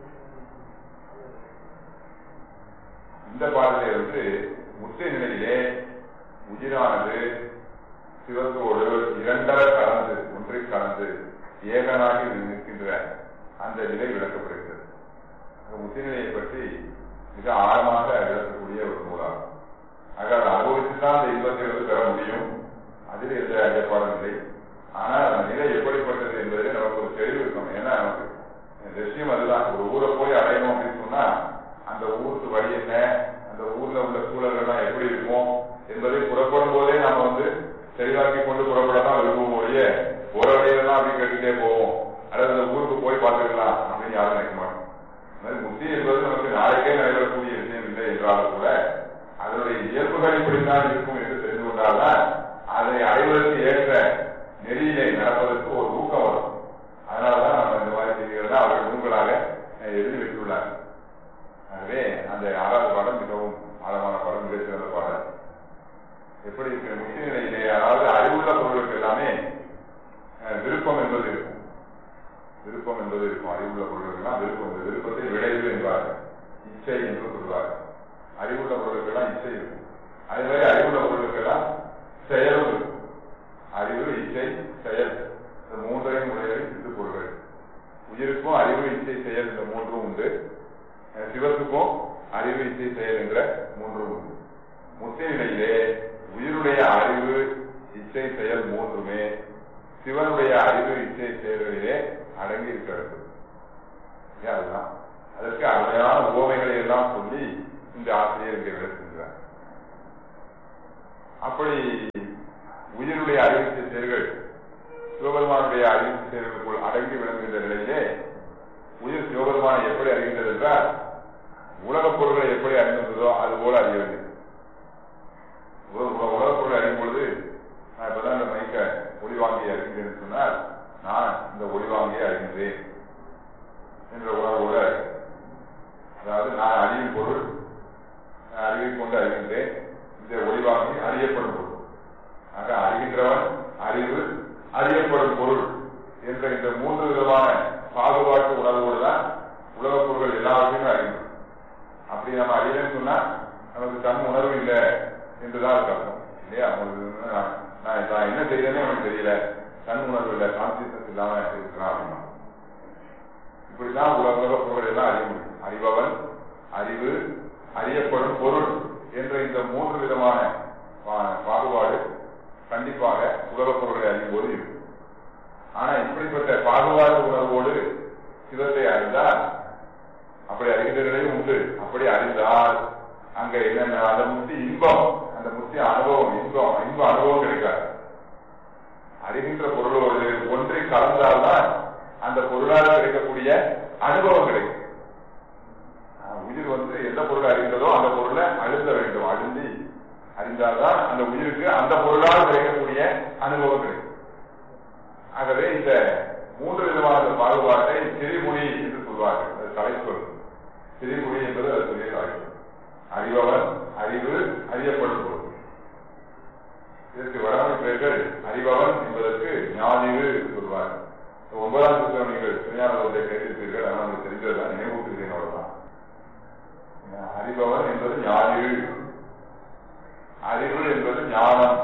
இந்த பாடலை வந்து முத்தை நிலையிலே உயிரானது சிவத்தோடு இரண்டர கலந்து ஒன்றை கலந்து ஏகனாகி நிற்கின்ற அந்த நிலை விளக்கப்படுகிறது அந்த முத்தி நிலையை பற்றி மிக ஆழமாக விளக்கக்கூடிய ஒரு நூலாகும் ஆக அதை அனுபவித்துதான் அந்த இன்பத்தை வந்து பெற முடியும் அதில் எந்த ஐயப்பாடும் இல்லை ஆனால் அந்த நிலை எப்படிப்பட்டது என்பதில் நமக்கு ஒரு தெளிவு இருக்கணும் ஏன்னா நமக்கு லட்சியம் அதுதான் ஒரு ஊரை போய் அடையணும் அப்படின்னு சொன்னா அந்த ஊருக்கு வழி என்ன அந்த ஊர்ல உள்ள சூழல்கள்லாம் எப்படி இருக்கும் என்பதை புறப்படும் போதே நாம வந்து தெளிவாக்கி கொண்டு புறப்படலாம் விரும்பும் ஒழிய போற வழியிலலாம் அப்படி கேட்டுட்டே போவோம் அல்லது அந்த ஊருக்கு போய் பார்த்துக்கலாம் அப்படின்னு யாரும் நினைக்க மாட்டோம் அந்த மாதிரி முக்தி என்பது நமக்கு நாளைக்கே நடைபெறக்கூடிய விஷயம் இல்லை என்றாலும் கூட அதனுடைய இயல்புகள் இப்படித்தான் இருக்கும் என்று தெரிந்து கொண்டால்தான் அதை அடைவதற்கு ஏற்ற நெறியிலே நடப்பதற்கு ஒரு ஊக்கம் வரும் அதனாலதான் நம்ம இந்த மாதிரி செய்திகள் தான் அவர்கள் நூல்களாக அஹ், எழுதி வைத்துள்ளார்கள் ஆகவே அந்த ஆறாவது பாடம் மிகவும் ஆழமான பாடம் மிக சிறந்த பாடம் எப்படி இருக்கிற முக்கிய நிலையிலே அதாவது அறிவுள்ள பொருளுக்கு எல்லாமே அஹ், விருப்பம் என்பது இருக்கும் விருப்பம் என்பது இருக்கும் அறிவுள்ள பொருளுக்கெல்லாம் விருப்பம் இந்த விருப்பத்தை விளைவு என்பார்கள் இச்சை என்று சொல்வார்கள் அறிவுள்ள பொருளுக்கெல்லாம் இச்சை இருக்கும் அதே மாதிரி அறிவுள்ள பொருளுக்கெல்லாம் செயலும் இருக்கும் அறிவு இச்சை செயல் இந்த மூன்றையும் உடையவை சிறு பொருள்கள் உயிருக்கும் அறிவு இச்சை செயல் இந்த மூன்றும் உண்டு அஹ் சிவத்துக்கும் அறிவு இச்சை செயல் என்ற மூன்றும் உண்டு முத்தி நிலையிலே உயிருடைய அறிவு இச்சை செயல் மூன்றுமே சிவனுடைய அறிவு இச்சை செயல்களிலே அடங்கி இருக்க வேண்டும் ஏன் அதுதான் அதற்கு அருமையான உவமைகளை எல்லாம் சொல்லி இந்த ஆசிரியர் இங்கே விளக்குகிறார் அப்படி உயிருடைய அறிவித்த செயல்கள் சிவபெருமானுடைய அறிவித்த செயல்களுக்குள் அடங்கி விளங்குகின்ற நிலையிலே உயிர் சிவபெருமானை எப்படி அறிகின்றது என்றால் உலகப் பொருள்களை எப்படி அறிந்ததோ அது போல அறிய வேண்டும் உலகப் பொருளை அறியும் பொழுது நான் இப்பதான் இந்த மைக்க ஒளிவாங்கியை அறிகின்றேன் சொன்னால் நான் இந்த ஒளிவாங்கியை அறிகின்றேன் என்ற உணர்வோடு அதாவது நான் அறியும் பொருள் நான் அறிவை கொண்டு அறிகின்றேன் இந்த ஒளிவாங்கி அறியப்படும் பொருள் ஆக அறிகின்றவன் அறிவு அறியப்படும் பொருள் என்ற இந்த மூன்று விதமான பாகுபாட்டு உணர்வோடு தான் உலகப் பொருள்கள் எல்லாவற்றையும் அறிகிறோம் அப்படி நம்ம அறியலன்னு சொன்னா நமக்கு தன் உணர்வு இல்லை என்றுதான் இருக்கு அர்த்தம் இல்லையா உங்களுக்கு நான் நான் நான் என்ன செய்யறேன்னு எனக்கு தெரியல தன் உணர்வு இல்லை கான்சியஸ்னஸ் இல்லாம இருக்கிறான் அப்படின்னா இப்படிதான் உலக உலக பொருள் எல்லாம் அறிய முடியும் அறிபவன் அறிவு அறியப்படும் பொருள் என்ற இந்த மூன்று விதமான பா- பாகுபாடு கண்டிப்பாக உலகப் பொருளை அறியும் போது இருக்கும் ஆனா இப்படிப்பட்ட பாகுபாடு உணர்வோடு சிவத்தை அறிந்தால் அப்படி அறிகின்ற நிலையும் உண்டு அப்படி அறிந்தால் அங்க என்னென்ன அந்த முத்தி இன்பம் அந்த முத்தி அனுபவம் இன்பம் இன்ப அனுபவம் கிடைக்காது அறிகின்ற பொருளோடு ஒன்றை கலந்தால்தான் அந்த பொருளால் கிடைக்கக்கூடிய அனுபவம் கிடைக்கும் ஆஹ் உயிர் வந்து எந்த பொருளை அறிந்ததோ அந்த பொருளை அழுந்த வேண்டும் அழுந்தி அறிந்தால்தான் அந்த உயிருக்கு அந்த பொருளால் கிடைக்கக்கூடிய அனுபவம் கிடைக்கும் ஆகவே இந்த மூன்று விதமான இந்த பாகுபாட்டை திரிமொழி என்று சொல்வார்கள் அது தலைச்சொல் திரிமொழி என்பது அது சொல்லிய தலைச்சொல் அறிபவன் அறிவு அறியப்படும் பொருள் இதற்கு வடமொழி பெயர்கள் அறிபவன் என்பதற்கு ஞானிவு என்று சொல்வார் ஒன்பதாம் புத்தகம் நீங்கள் திருஞானத்தை கேட்டிருப்பீர்கள் ஆனால் உங்களுக்கு தெரிந்ததுதான் நினைவூட்டுகிறேன் அவ்வளவுதான் அறிபவன் என்பது ஞானிவு அறிவு என்பது ஞானம்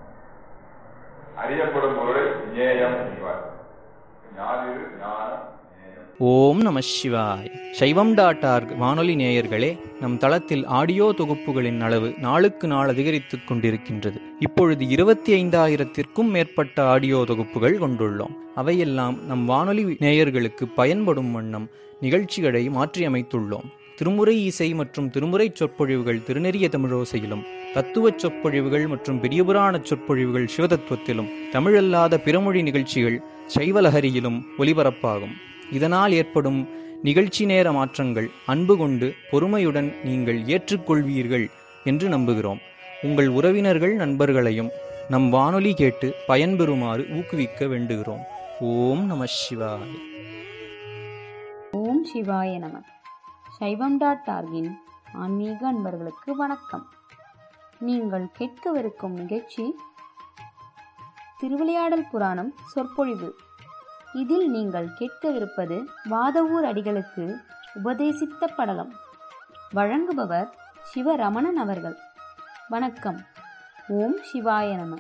அறியப்படும் பொருளை ஞேயம் என்பார் ஞானிவு ஞானம் ஞேயம் ஓம் நம சிவாய் சைவம் டாட் ஆர்க் வானொலி நேயர்களே நம் தளத்தில் ஆடியோ தொகுப்புகளின் அளவு நாளுக்கு நாள் அதிகரித்துக் கொண்டிருக்கின்றது இப்பொழுது இருபத்தி ஐந்தாயிரத்திற்கும் மேற்பட்ட ஆடியோ தொகுப்புகள் கொண்டுள்ளோம் அவையெல்லாம் நம் வானொலி நேயர்களுக்கு பயன்படும் வண்ணம் நிகழ்ச்சிகளை மாற்றியமைத்துள்ளோம் திருமுறை இசை மற்றும் திருமுறை சொற்பொழிவுகள் திருநெறிய தமிழோசையிலும் தத்துவச் சொற்பொழிவுகள் மற்றும் பெரியபுராண சொற்பொழிவுகள் சிவதத்துவத்திலும் தமிழல்லாத பிறமொழி நிகழ்ச்சிகள் சைவலஹரியிலும் ஒலிபரப்பாகும் இதனால் ஏற்படும் நிகழ்ச்சி நேர மாற்றங்கள் அன்பு கொண்டு பொறுமையுடன் நீங்கள் ஏற்றுக்கொள்வீர்கள் என்று நம்புகிறோம் உங்கள் உறவினர்கள் நண்பர்களையும் நம் வானொலி கேட்டு பயன்பெறுமாறு ஊக்குவிக்க வேண்டுகிறோம் ஓம் நம சிவாய் ஓம் சிவாய நம சைவம் டாட் ஆர்கின் ஆன்மீக அன்பர்களுக்கு வணக்கம் நீங்கள் கேட்கவிருக்கும் நிகழ்ச்சி திருவிளையாடல் புராணம் சொற்பொழிவு இதில் நீங்கள் கேட்கவிருப்பது வாதவூர் அடிகளுக்கு உபதேசித்த படலம் வழங்குபவர் சிவரமணன் அவர்கள் வணக்கம் ஓம் சிவாய நம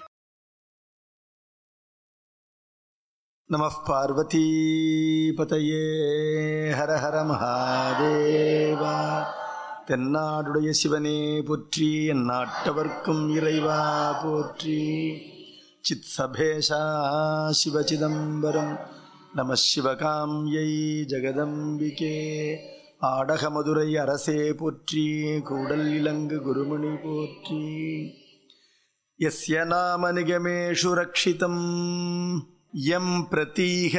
नमः பார்வதிபதையே ஹர ஹர மகாதேவா தென்னாடுடைய சிவனே போற்றி எந்நாட்டவர்க்கும் இறைவா போற்றி சித் சபேஷா சிவசிதம்பரம் நம சிவகாம்யை ஜெகதம்பிகே ஆடகமதுரை அரசே போற்றி கூடல் இலங்கு குருமணி போற்றி यस्य नाम निगमेषु रक्षितम् यम् प्रतीह